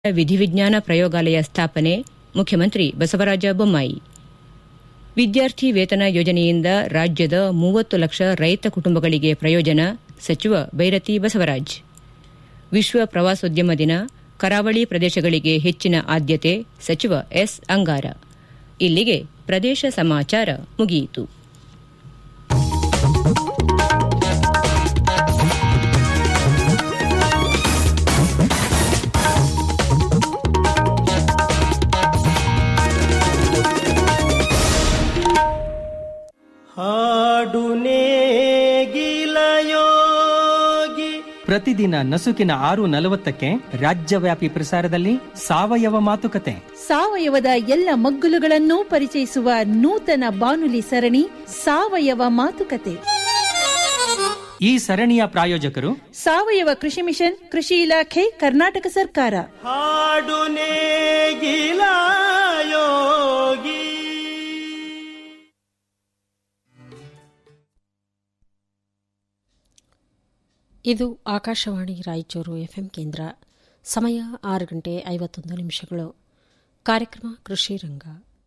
ವಿಧಿವಿಜ್ಞಾನ ಪ್ರಯೋಗಾಲಯ ಸ್ಥಾಪನೆ ಮುಖ್ಯಮಂತ್ರಿ ಬಸವರಾಜ ಬೊಮ್ಮಾಯಿ ವಿದ್ಯಾರ್ಥಿ ವೇತನ ಯೋಜನೆಯಿಂದ ರಾಜ್ಯದ ಮೂವತ್ತು ಲಕ್ಷ ರೈತ ಕುಟುಂಬಗಳಿಗೆ ಪ್ರಯೋಜನ ಸಚಿವ ಬೈರತಿ ಬಸವರಾಜ್ ವಿಶ್ವ ಪ್ರವಾಸೋದ್ಯಮ ದಿನ ಕರಾವಳಿ ಪ್ರದೇಶಗಳಿಗೆ ಹೆಚ್ಚಿನ ಆದ್ಯತೆ ಸಚಿವ ಎಸ್ ಅಂಗಾರ ಇಲ್ಲಿಗೆ ಪ್ರದೇಶ ಸಮಾಚಾರ ಮುಗಿಯಿತು ಹಾಡು ನೇಗಿಲಯೋಗಿ ಪ್ರತಿದಿನ ನಸುಕಿನ ಆರು ನಲವತ್ತಕ್ಕೆ ರಾಜ್ಯವ್ಯಾಪಿ ಪ್ರಸಾರದಲ್ಲಿ ಸಾವಯವ ಮಾತುಕತೆ ಸಾವಯವದ ಎಲ್ಲ ಮಗ್ಗುಲುಗಳನ್ನು ಪರಿಚಯಿಸುವ ನೂತನ ಬಾನುಲಿ ಸರಣಿ ಸಾವಯವ ಮಾತುಕತೆ ಈ ಸರಣಿಯ ಪ್ರಾಯೋಜಕರು ಸಾವಯವ ಕೃಷಿ ಮಿಷನ್ ಕೃಷಿ ಇಲಾಖೆ ಕರ್ನಾಟಕ ಸರ್ಕಾರ ಹಾಡು ನೇಗಿಲಯೋಗಿ ಇದು ಆಕಾಶವಾಣಿ ರಾಯಚೂರು ಎಫ್ಎಂ ಕೇಂದ್ರ ಸಮಯ ಆರು ಗಂಟೆ ಐವತ್ತೊಂದು ನಿಮಿಷಗಳು ಕಾರ್ಯಕ್ರಮ ಕೃಷಿ ರಂಗ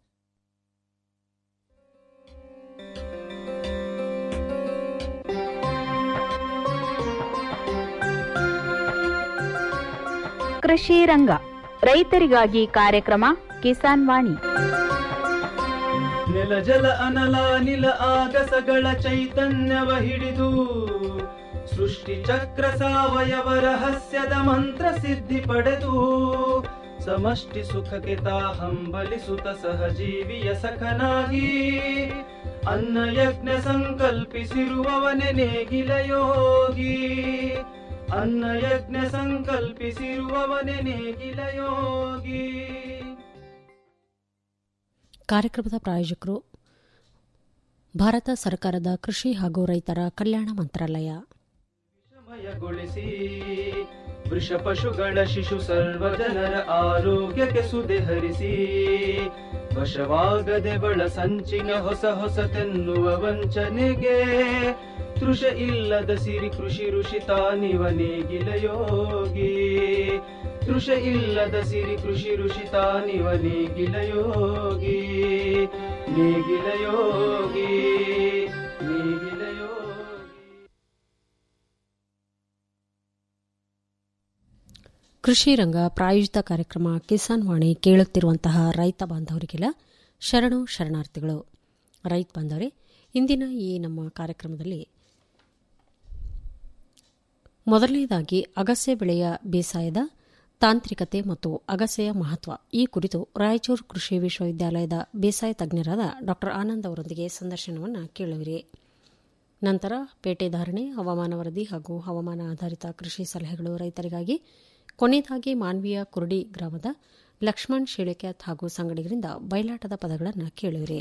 ಕೃಷಿ ರಂಗ ರೈತರಿಗಾಗಿ ಕಾರ್ಯಕ್ರಮ ಕಿಸಾನ್ ವಾಣಿ ನೆಲ ಜಲ ಅನಲ ನಿಲ ಆಗಸಗಳ ಚೈತನ್ಯವ ಹಿಡಿದು ಸೃಷ್ಟಿ ಚಕ್ರ ಸಾವಯವ ರಹಸ್ಯದ ಮಂತ್ರ ಸಿದ್ಧಿ ಪಡೆದು ಸಮಷ್ಟಿ ಸುಖಕ್ಕೆ ತಾ ಹಂಬಲಿಸುತ್ತ ಸಹಜೀವಿಯ ಸಖನಾಗಿ ಅನ್ನ ಯಜ್ಞ ಸಂಕಲ್ಪಿಸಿರುವವನೆ ನೇಗಿಲ ಯೋಗಿ ಅನ್ನ ಯಜ್ಞ ಸಂಕಲ್ಪಿಸಿರುವವನೆ ನೇಗಿಲ ಯೋಗಿ ಕಾರ್ಯಕ್ರಮದ ಪ್ರಾಯೋಜಕರು ಭಾರತ ಸರ್ಕಾರದ ಕೃಷಿ ಹಾಗೂ ರೈತರ ಕಲ್ಯಾಣ ಮಂತ್ರಾಲಯ ವಿಷಮಯಗೊಳಿಸಿ ವೃಷ ಪಶುಗಳ ಶಿಶು ಸರ್ವ ಜನರ ಆರೋಗ್ಯಕ್ಕೆ ಸುದೆ ಹರಿಸಿ ವಶವಾಗದೆ ಬಳ ಸಂಚಿನ ಹೊಸ ಹೊಸತೆನ್ನುವ ವಂಚನೆಗೆ ತೃಷ ಇಲ್ಲದ ಸಿರಿ ಕೃಷಿ ಋಷಿ ತಾನಿವ ನೇಗಿಲ ಯೋಗಿ ತೃಷ ಇಲ್ಲದ ಸಿರಿ ಕೃಷಿ ಋಷಿ ತಾನಿವ ನೇಗಿಲ ಯೋಗಿ ನೇಗಿಲ ಯೋಗಿ ನೇಗಿಲ ಯೋಗಿ ಕೃಷಿ ರಂಗ ಪ್ರಾಯೋಜಿತ ಕಾರ್ಯಕ್ರಮ ಕಿಸಾನ್ ವಾಣಿ ಕೇಳುತ್ತಿರುವಂತಹ ರೈತ ಬಾಂಧವರಿಗೆಲ್ಲ ಶರಣು ಶರಣಾರ್ಥಿಗಳು ರೈತ ಬಾಂಧವರೇ ಇಂದಿನ ಈ ನಮ್ಮ ಕಾರ್ಯಕ್ರಮದಲ್ಲಿ ಮೊದಲನೇದಾಗಿ ಅಗಸೆ ಬೆಳೆಯ ಬೇಸಾಯದ ತಾಂತ್ರಿಕತೆ ಮತ್ತು ಅಗಸೆಯ ಮಹತ್ವ ಈ ಕುರಿತು ರಾಯಚೂರು ಕೃಷಿ ವಿಶ್ವವಿದ್ಯಾಲಯದ ಬೇಸಾಯ ತಜ್ಞರಾದ ಡಾ ಆನಂದ್ ಅವರೊಂದಿಗೆ ಸಂದರ್ಶನವನ್ನು ಕೇಳುವಿರಿ ನಂತರ ಪೇಟೆ ಧಾರಣೆ ಹವಾಮಾನ ವರದಿ ಹಾಗೂ ಹವಾಮಾನ ಆಧಾರಿತ ಕೃಷಿ ಸಲಹೆಗಳು ರೈತರಿಗಾಗಿ ಕೊನೆಯದಾಗಿ ಮಾನ್ವೀಯ ಕುರುಡಿ ಗ್ರಾಮದ ಲಕ್ಷ್ಮಣ್ ಶಿಳಿಕ್ಯಾತ್ ಹಾಗೂ ಸಂಗಡಿಗರಿಂದ ಬಯಲಾಟದ ಪದಗಳನ್ನು ಕೇಳುವಿರಿ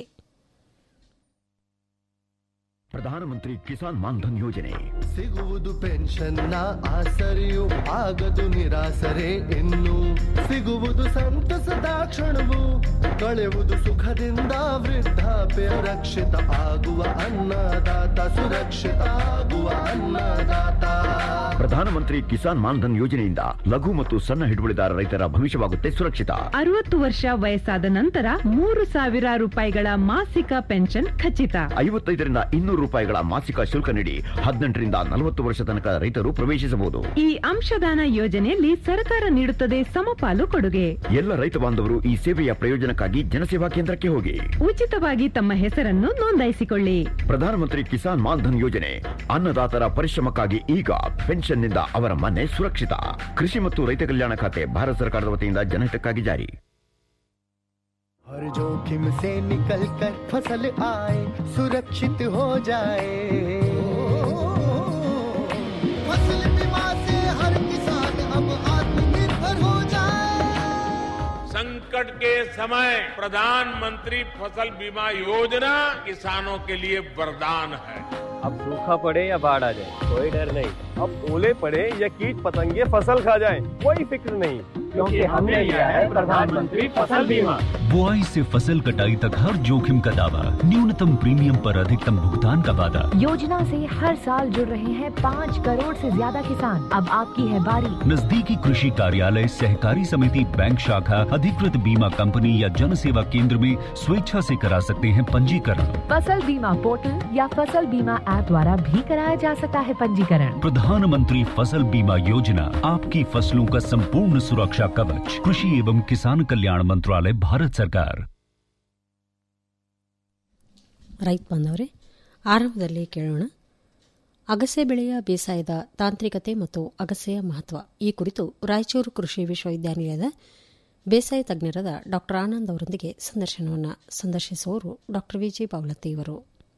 ಪ್ರಧಾನಮಂತ್ರಿ ಕಿಸಾನ್ ಮಾನ್ಧನ್ ಯೋಜನೆ ಸಿಗುವುದು ಪೆನ್ಷನ್ನ ಆಸರೆಯು ಆಗದು ನಿರಾಸರೆ ಇನ್ನು ಸಿಗುವುದು ಸಂತಸದ ಕ್ಷಣವು ಕಳೆಯುವುದು ಸುಖದಿಂದ ವೃದ್ಧಾಪ್ಯ ರಕ್ಷಿತ ಆಗುವ ಅನ್ನದಾತ ಸುರಕ್ಷಿತ ಆಗುವ ಅನ್ನದಾತ ಪ್ರಧಾನಮಂತ್ರಿ ಕಿಸಾನ್ ಮಾನ್ಧನ್ ಯೋಜನೆಯಿಂದ ಲಘು ಮತ್ತು ಸಣ್ಣ ಹಿಡುವಳಿದಾರ ರೈತರ ಭವಿಷ್ಯವಾಗುತ್ತೆ ಸುರಕ್ಷಿತ ಅರವತ್ತು ವರ್ಷ ವಯಸ್ಸಾದ ನಂತರ ಮೂರು ಸಾವಿರ ರೂಪಾಯಿಗಳ ಮಾಸಿಕ ಪೆನ್ಷನ್ ಖಚಿತ ಐವತ್ತೈದರಿಂದ ಇನ್ನೂರು ರೂಪಾಯಿಗಳ ಮಾಸಿಕ ಶುಲ್ಕ ನೀಡಿ ಹದಿನೆಂಟರಿಂದ ನಲವತ್ತು ವರ್ಷ ತನಕ ರೈತರು ಪ್ರವೇಶಿಸಬಹುದು ಈ ಅಂಶದಾನ ಯೋಜನೆಯಲ್ಲಿ ಸರ್ಕಾರ ನೀಡುತ್ತದೆ ಸಮಪಾಲು ಕೊಡುಗೆ ಎಲ್ಲ ರೈತ ಬಾಂಧವರು ಈ ಸೇವೆಯ ಪ್ರಯೋಜನಕ್ಕಾಗಿ ಜನಸೇವಾ ಕೇಂದ್ರಕ್ಕೆ ಹೋಗಿ ಉಚಿತವಾಗಿ ತಮ್ಮ ಹೆಸರನ್ನು ನೋಂದಾಯಿಸಿಕೊಳ್ಳಿ ಪ್ರಧಾನಮಂತ್ರಿ ಕಿಸಾನ್ ಮಾನ್ಧನ್ ಯೋಜನೆ ಅನ್ನದಾತರ ಪರಿಶ್ರಮಕ್ಕಾಗಿ ಈಗ ಪೆನ್ಷನ್ನಿಂದ ಅವರ ಮನೆ ಸುರಕ್ಷಿತ ಕೃಷಿ ಮತ್ತು ರೈತ ಕಲ್ಯಾಣ ಖಾತೆ ಭಾರತ ಸರ್ಕಾರದ ವತಿಯಿಂದ ಜನಹಿತಕ್ಕಾಗಿ ಜಾರಿ हर जोखिम से निकल कर फसल आए सुरक्षित हो जाए फसल बीमा से हर किसान अब आत्मनिर्भर हो जाए संकट के समय प्रधानमंत्री फसल बीमा योजना किसानों के लिए वरदान है अब सूखा पड़े या बाढ़ आ जाए कोई डर नहीं अब ओले पड़े या कीट पतंगे फसल खा जाए कोई फिक्र नहीं क्योंकि हमने लिया है प्रधानमंत्री फसल बीमा बुआई से फसल कटाई तक हर जोखिम का दावा न्यूनतम प्रीमियम पर अधिकतम भुगतान का वादा योजना से हर साल जुड़ रहे हैं पाँच करोड़ से ज्यादा किसान अब आपकी है बारी नजदीकी कृषि कार्यालय सहकारी समिति बैंक शाखा अधिकृत बीमा कंपनी या जन सेवा केंद्र में स्वेच्छा से करा सकते हैं पंजीकरण फसल बीमा पोर्टल या फसल बीमा ऐप द्वारा भी कराया जा सकता है पंजीकरण प्रधानमंत्री फसल बीमा योजना आपकी फसलों का संपूर्ण सुरक्षा कवच कृषि एवं किसान कल्याण मंत्रालय भारत सरकार ರೈತ ಬಂದವರೇ ಆರಂಭದಲ್ಲಿ ಕೇಳೋಣ ಅಗಸೆ ಬೆಳೆಯ ಬೇಸಾಯದ ತಾಂತ್ರಿಕತೆ ಮತ್ತು ಅಗಸೆಯ ಮಹತ್ವ ಈ ಕುರಿತು ರಾಯಚೂರು ಕೃಷಿ ವಿಶ್ವವಿದ್ಯಾನಿಲಯದ ಬೇಸಾಯ ತಜ್ಞರಾದ ಡಾ ಆನಂದ್ ಅವರೊಂದಿಗೆ ಸಂದರ್ಶನವನ್ನು ಸಂದರ್ಶಿಸುವವರು ಡಾ ವಿಜಿ ಬಾವಲತ್ತಿ ಇವರು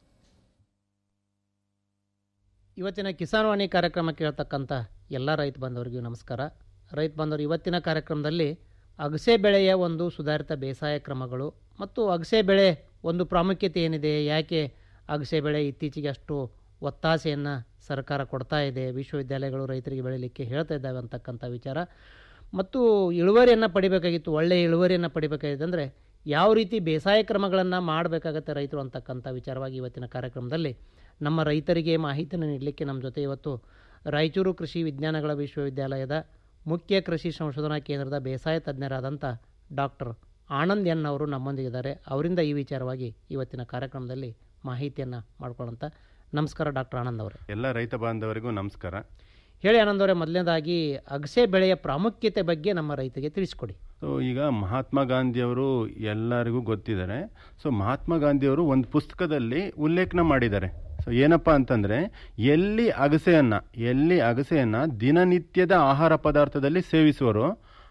ಇವತ್ತಿನ ಕಿಸಾನ್ ವಾಣಿ ಕಾರ್ಯಕ್ರಮ ಕೇಳ್ತಕ್ಕಂಥ ಎಲ್ಲ ರೈತ ಬಾಂಧವರಿಗೂ ನಮಸ್ಕಾರ ರೈತ ಬಾಂಧವರು ಇವತ್ತಿನ ಕಾರ್ಯಕ್ರಮದಲ್ಲಿ ಅಗಸೆ ಬೆಳೆಯ ಒಂದು ಸುಧಾರಿತ ಬೇಸಾಯ ಕ್ರಮಗಳು ಮತ್ತು ಅಗಸೆ ಬೆಳೆ ಒಂದು ಪ್ರಾಮುಖ್ಯತೆ ಏನಿದೆ ಯಾಕೆ ಅಗಸೆ ಬೆಳೆ ಇತ್ತೀಚೆಗೆ ಅಷ್ಟು ಒತ್ತಾಸೆಯನ್ನು ಸರ್ಕಾರ ಕೊಡ್ತಾ ಇದೆ ವಿಶ್ವವಿದ್ಯಾಲಯಗಳು ರೈತರಿಗೆ ಬೆಳೀಲಿಕ್ಕೆ ಹೇಳ್ತಾ ಇದ್ದಾವೆ ಅಂತಕ್ಕಂಥ ವಿಚಾರ ಮತ್ತು ಇಳುವರಿಯನ್ನು ಪಡಿಬೇಕಾಗಿತ್ತು ಒಳ್ಳೆಯ ಇಳುವರಿಯನ್ನು ಪಡಿಬೇಕಾಗಿದೆ ಅಂದರೆ ಯಾವ ರೀತಿ ಬೇಸಾಯ ಕ್ರಮಗಳನ್ನು ಮಾಡಬೇಕಾಗತ್ತೆ ರೈತರು ಅಂತಕ್ಕಂಥ ವಿಚಾರವಾಗಿ ಇವತ್ತಿನ ಕಾರ್ಯಕ್ರಮದಲ್ಲಿ ನಮ್ಮ ರೈತರಿಗೆ ಮಾಹಿತಿಯನ್ನು ನೀಡಲಿಕ್ಕೆ ನಮ್ಮ ಜೊತೆ ಇವತ್ತು ರಾಯಚೂರು ಕೃಷಿ ವಿಜ್ಞಾನಗಳ ವಿಶ್ವವಿದ್ಯಾಲಯದ ಮುಖ್ಯ ಕೃಷಿ ಸಂಶೋಧನಾ ಕೇಂದ್ರದ ಬೇಸಾಯ ತಜ್ಞರಾದಂಥ ಡಾಕ್ಟರ್ ಆನಂದ್ ಎನ್ ಅವರು ನಮ್ಮೊಂದಿಗಿದ್ದಾರೆ ಅವರಿಂದ ಈ ವಿಚಾರವಾಗಿ ಇವತ್ತಿನ ಕಾರ್ಯಕ್ರಮದಲ್ಲಿ ಮಾಹಿತಿಯನ್ನು ಮಾಡ್ಕೊಳ್ಳೋಂಥ ನಮಸ್ಕಾರ ಡಾಕ್ಟರ್ ಆನಂದ್ ಅವರೇ ಎಲ್ಲ ರೈತ ಬಾಂಧವರಿಗೂ ನಮಸ್ಕಾರ ಹೇಳಿ ಆನಂದ್ ಅವರೇ ಮೊದಲನೇದಾಗಿ ಅಗಸೆ ಬೆಳೆಯ ಪ್ರಾಮುಖ್ಯತೆ ಬಗ್ಗೆ ನಮ್ಮ ರೈತರಿಗೆ ತಿಳಿಸ್ಕೊಡಿ ಸೊ ಈಗ ಮಹಾತ್ಮ ಗಾಂಧಿಯವರು ಎಲ್ಲರಿಗೂ ಗೊತ್ತಿದ್ದಾರೆ ಸೊ ಮಹಾತ್ಮ ಗಾಂಧಿಯವರು ಒಂದು ಪುಸ್ತಕದಲ್ಲಿ ಉಲ್ಲೇಖನ ಮಾಡಿದ್ದಾರೆ ಸೊ ಏನಪ್ಪ ಅಂತಂದರೆ ಎಲ್ಲಿ ಅಗಸೆಯನ್ನು ಎಲ್ಲಿ ಅಗಸೆಯನ್ನು ದಿನನಿತ್ಯದ ಆಹಾರ ಪದಾರ್ಥದಲ್ಲಿ ಸೇವಿಸುವರೋ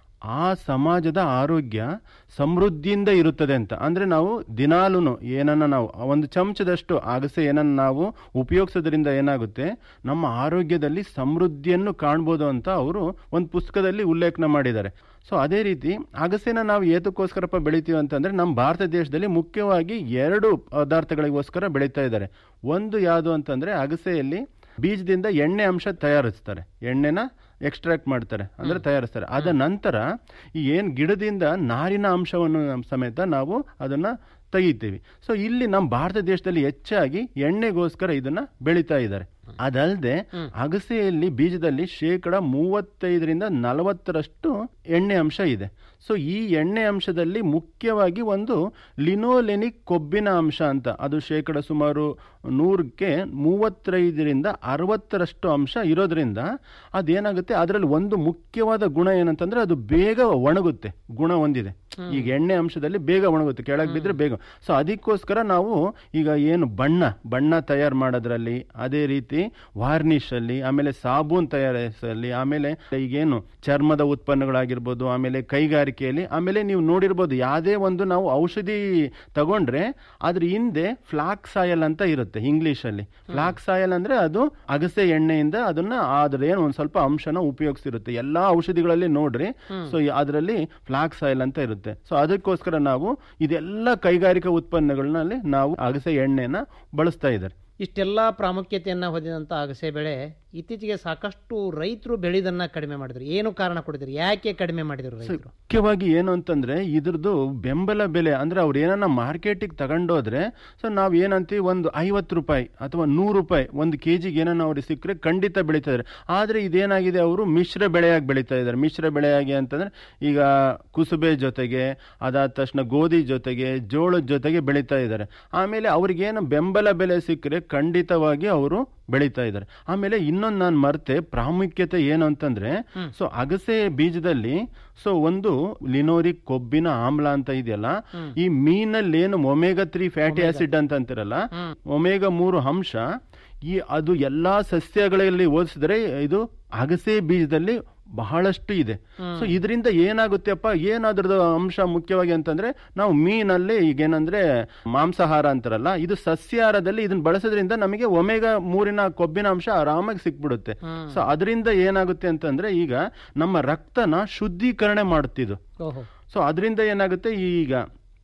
ಆ ಸಮಾಜದ ಆರೋಗ್ಯ ಸಮೃದ್ಧಿಯಿಂದ ಇರುತ್ತದೆ ಅಂತ ಅಂದರೆ ನಾವು ದಿನಾಲೂ ಏನನ್ನ ನಾವು ಒಂದು ಚಮಚದಷ್ಟು ಅಗಸೆ ಏನನ್ನು ನಾವು ಉಪಯೋಗಿಸೋದ್ರಿಂದ ಏನಾಗುತ್ತೆ ನಮ್ಮ ಆರೋಗ್ಯದಲ್ಲಿ ಸಮೃದ್ಧಿಯನ್ನು ಕಾಣ್ಬೋದು ಅಂತ ಅವರು ಒಂದು ಪುಸ್ತಕದಲ್ಲಿ ಉಲ್ಲೇಖನ ಮಾಡಿದ್ದಾರೆ ಸೊ ಅದೇ ರೀತಿ ಅಗಸೆನ ನಾವು ಏತಕ್ಕೋಸ್ಕರಪ್ಪ ಬೆಳಿತೀವಿ ಅಂತಂದರೆ ನಮ್ಮ ಭಾರತ ದೇಶದಲ್ಲಿ ಮುಖ್ಯವಾಗಿ ಎರಡು ಪದಾರ್ಥಗಳಿಗೋಸ್ಕರ ಬೆಳೀತಾ ಇದ್ದಾರೆ ಒಂದು ಯಾವುದು ಅಂತಂದರೆ ಅಗಸೆಯಲ್ಲಿ ಬೀಜದಿಂದ ಎಣ್ಣೆ ಅಂಶ ತಯಾರಿಸ್ತಾರೆ ಎಣ್ಣೆನ ಎಕ್ಸ್ಟ್ರಾಕ್ಟ್ ಮಾಡ್ತಾರೆ ಅಂದರೆ ತಯಾರಿಸ್ತಾರೆ ಅದ ನಂತರ ಈ ಏನು ಗಿಡದಿಂದ ನಾರಿನ ಅಂಶವನ್ನು ಸಮೇತ ನಾವು ಅದನ್ನು ತೆಗಿತೀವಿ ಸೊ ಇಲ್ಲಿ ನಮ್ಮ ಭಾರತ ದೇಶದಲ್ಲಿ ಹೆಚ್ಚಾಗಿ ಎಣ್ಣೆಗೋಸ್ಕರ ಇದನ್ನ ಬೆಳೀತಾ ಇದ್ದಾರೆ ಅದಲ್ಲದೆ ಅಗಸೆಯಲ್ಲಿ ಬೀಜದಲ್ಲಿ ಶೇಕಡ ಮೂವತ್ತೈದರಿಂದ ನಲವತ್ತರಷ್ಟು ಎಣ್ಣೆ ಅಂಶ ಇದೆ ಸೊ ಈ ಎಣ್ಣೆ ಅಂಶದಲ್ಲಿ ಮುಖ್ಯವಾಗಿ ಒಂದು ಲಿನೋಲೆನಿಕ್ ಕೊಬ್ಬಿನ ಅಂಶ ಅಂತ ಅದು ಶೇಕಡ ಸುಮಾರು ನೂರಕ್ಕೆ ಮೂವತ್ತೈದರಿಂದ ಅರವತ್ತರಷ್ಟು ಅಂಶ ಇರೋದ್ರಿಂದ ಅದೇನಾಗುತ್ತೆ ಅದರಲ್ಲಿ ಒಂದು ಮುಖ್ಯವಾದ ಗುಣ ಏನಂತಂದ್ರೆ ಅದು ಬೇಗ ಒಣಗುತ್ತೆ ಗುಣ ಹೊಂದಿದೆ ಈಗ ಎಣ್ಣೆ ಅಂಶದಲ್ಲಿ ಬೇಗ ಒಣಗುತ್ತೆ ಕೆಳಗೆ ಬಿದ್ದರೆ ಬೇಗ ಸೊ ಅದಕ್ಕೋಸ್ಕರ ನಾವು ಈಗ ಏನು ಬಣ್ಣ ಬಣ್ಣ ತಯಾರು ಮಾಡೋದ್ರಲ್ಲಿ ಅದೇ ರೀತಿ ವಾರ್ನಿಷ್ ಅಲ್ಲಿ ಆಮೇಲೆ ಸಾಬೂನ್ ತಯಾರಿಸಲ್ಲಿ ಆಮೇಲೆ ಈಗೇನು ಚರ್ಮದ ಉತ್ಪನ್ನಗಳಾಗಿರ್ಬೋದು ಆಮೇಲೆ ಕೈಗಾರಿಕೆಯಲ್ಲಿ ಆಮೇಲೆ ನೀವು ನೋಡಿರ್ಬೋದು ಯಾವುದೇ ಒಂದು ನಾವು ಔಷಧಿ ತಗೊಂಡ್ರೆ ಅದ್ರ ಹಿಂದೆ ಫ್ಲಾಕ್ಸ್ ಆಯಲ್ ಅಂತ ಇರುತ್ತೆ ಇಂಗ್ಲಿಷ್ ಅಲ್ಲಿ ಫ್ಲಾಕ್ಸ್ ಆಯಲ್ ಅಂದ್ರೆ ಅದು ಅಗಸೆ ಎಣ್ಣೆಯಿಂದ ಅದನ್ನ ಅದ್ರ ಏನು ಒಂದ್ ಸ್ವಲ್ಪ ಅಂಶನ ಉಪಯೋಗಿಸಿರುತ್ತೆ ಎಲ್ಲಾ ಔಷಧಿಗಳಲ್ಲಿ ನೋಡ್ರಿ ಸೊ ಅದರಲ್ಲಿ ಫ್ಲಾಕ್ಸ್ ಆಯಿಲ್ ಅಂತ ಇರುತ್ತೆ ಸೊ ಅದಕ್ಕೋಸ್ಕರ ನಾವು ಇದೆಲ್ಲ ಕೈಗಾರಿಕಾ ಉತ್ಪನ್ನಗಳಲ್ಲಿ ನಾವು ಅಗಸೆ ಎಣ್ಣೆನ ಬಳಸ್ತಾ ಇದ್ದಾರೆ ಇಷ್ಟೆಲ್ಲ ಪ್ರಾಮುಖ್ಯತೆಯನ್ನು ಹೊಂದಿದಂಥ ಅಗಸೆ ಬೆಳೆ ಇತ್ತೀಚೆಗೆ ಸಾಕಷ್ಟು ರೈತರು ಬೆಳೆದನ್ನ ಕಡಿಮೆ ಮಾಡಿದ್ರು ಏನು ಕಾರಣ ಕೊಡಿದ್ರು ಯಾಕೆ ಕಡಿಮೆ ಮಾಡಿದ್ರು ರೈತರು ಮುಖ್ಯವಾಗಿ ಏನು ಅಂತಂದ್ರೆ ಇದ್ರದ್ದು ಬೆಂಬಲ ಬೆಲೆ ಅಂದ್ರೆ ಅವ್ರು ಏನನ್ನ ಮಾರ್ಕೆಟಿಗೆ ತಗೊಂಡೋದ್ರೆ ಸೊ ನಾವ್ ಏನಂತೀವಿ ಒಂದು ಐವತ್ತು ರೂಪಾಯಿ ಅಥವಾ ನೂರು ರೂಪಾಯಿ ಒಂದು ಕೆ ಜಿಗೆ ಏನನ್ನ ಅವ್ರಿಗೆ ಸಿಕ್ಕರೆ ಖಂಡಿತ ಬೆಳೀತಾ ಇದ್ದಾರೆ ಆದ್ರೆ ಇದೇನಾಗಿದೆ ಅವರು ಮಿಶ್ರ ಬೆಳೆಯಾಗಿ ಬೆಳೀತಾ ಇದ್ದಾರೆ ಮಿಶ್ರ ಬೆಳೆಯಾಗಿ ಅಂತಂದ್ರೆ ಈಗ ಕುಸುಬೆ ಜೊತೆಗೆ ಅದಾದ ತಕ್ಷಣ ಗೋಧಿ ಜೊತೆಗೆ ಜೋಳದ ಜೊತೆಗೆ ಬೆಳೀತಾ ಇದ್ದಾರೆ ಆಮೇಲೆ ಅವ್ರಿಗೇನು ಬೆಂಬಲ ಬೆಲೆ ಸಿಕ್ಕರೆ ಖಂಡಿತವಾಗಿ ಅವರು ಬೆಳೀತಾ ಇದ್ದಾರೆ ಆಮೇಲೆ ಇನ್ನೊಂದು ನಾನು ಮರ್ತೆ ಪ್ರಾಮುಖ್ಯತೆ ಏನು ಅಂತಂದ್ರೆ ಸೊ ಅಗಸೆ ಬೀಜದಲ್ಲಿ ಸೊ ಒಂದು ಲಿನೋರಿಕ್ ಕೊಬ್ಬಿನ ಆಮ್ಲ ಅಂತ ಇದೆಯಲ್ಲ ಈ ಮೀನಲ್ಲಿ ಏನು ಒಮೆಗಾ ತ್ರೀ ಫ್ಯಾಟಿ ಆಸಿಡ್ ಅಂತ ಅಂತಿರಲ್ಲ ಒಮೆಗಾ ಮೂರು ಅಂಶ ಈ ಅದು ಎಲ್ಲಾ ಸಸ್ಯಗಳಲ್ಲಿ ಹೋಲಿಸಿದ್ರೆ ಇದು ಅಗಸೆ ಬೀಜದಲ್ಲಿ ಬಹಳಷ್ಟು ಇದೆ ಸೊ ಇದರಿಂದ ಏನಾಗುತ್ತೆಪ್ಪ ಏನಾದ್ರದ್ದು ಅಂಶ ಮುಖ್ಯವಾಗಿ ಅಂತಂದ್ರೆ ನಾವು ಮೀನಲ್ಲಿ ಈಗೇನಂದ್ರೆ ಮಾಂಸಾಹಾರ ಅಂತಾರಲ್ಲ ಇದು ಸಸ್ಯಾಹಾರದಲ್ಲಿ ಇದನ್ನ ಬಳಸೋದ್ರಿಂದ ನಮಗೆ ಒಮೆಗಾ ಮೂರಿನ ಕೊಬ್ಬಿನ ಅಂಶ ಆರಾಮಾಗಿ ಸಿಕ್ಬಿಡುತ್ತೆ ಸೊ ಅದರಿಂದ ಏನಾಗುತ್ತೆ ಅಂತಂದ್ರೆ ಈಗ ನಮ್ಮ ರಕ್ತನ ಶುದ್ಧೀಕರಣ ಮಾಡುತ್ತಿದ್ದು ಸೊ ಅದರಿಂದ ಏನಾಗುತ್ತೆ ಈಗ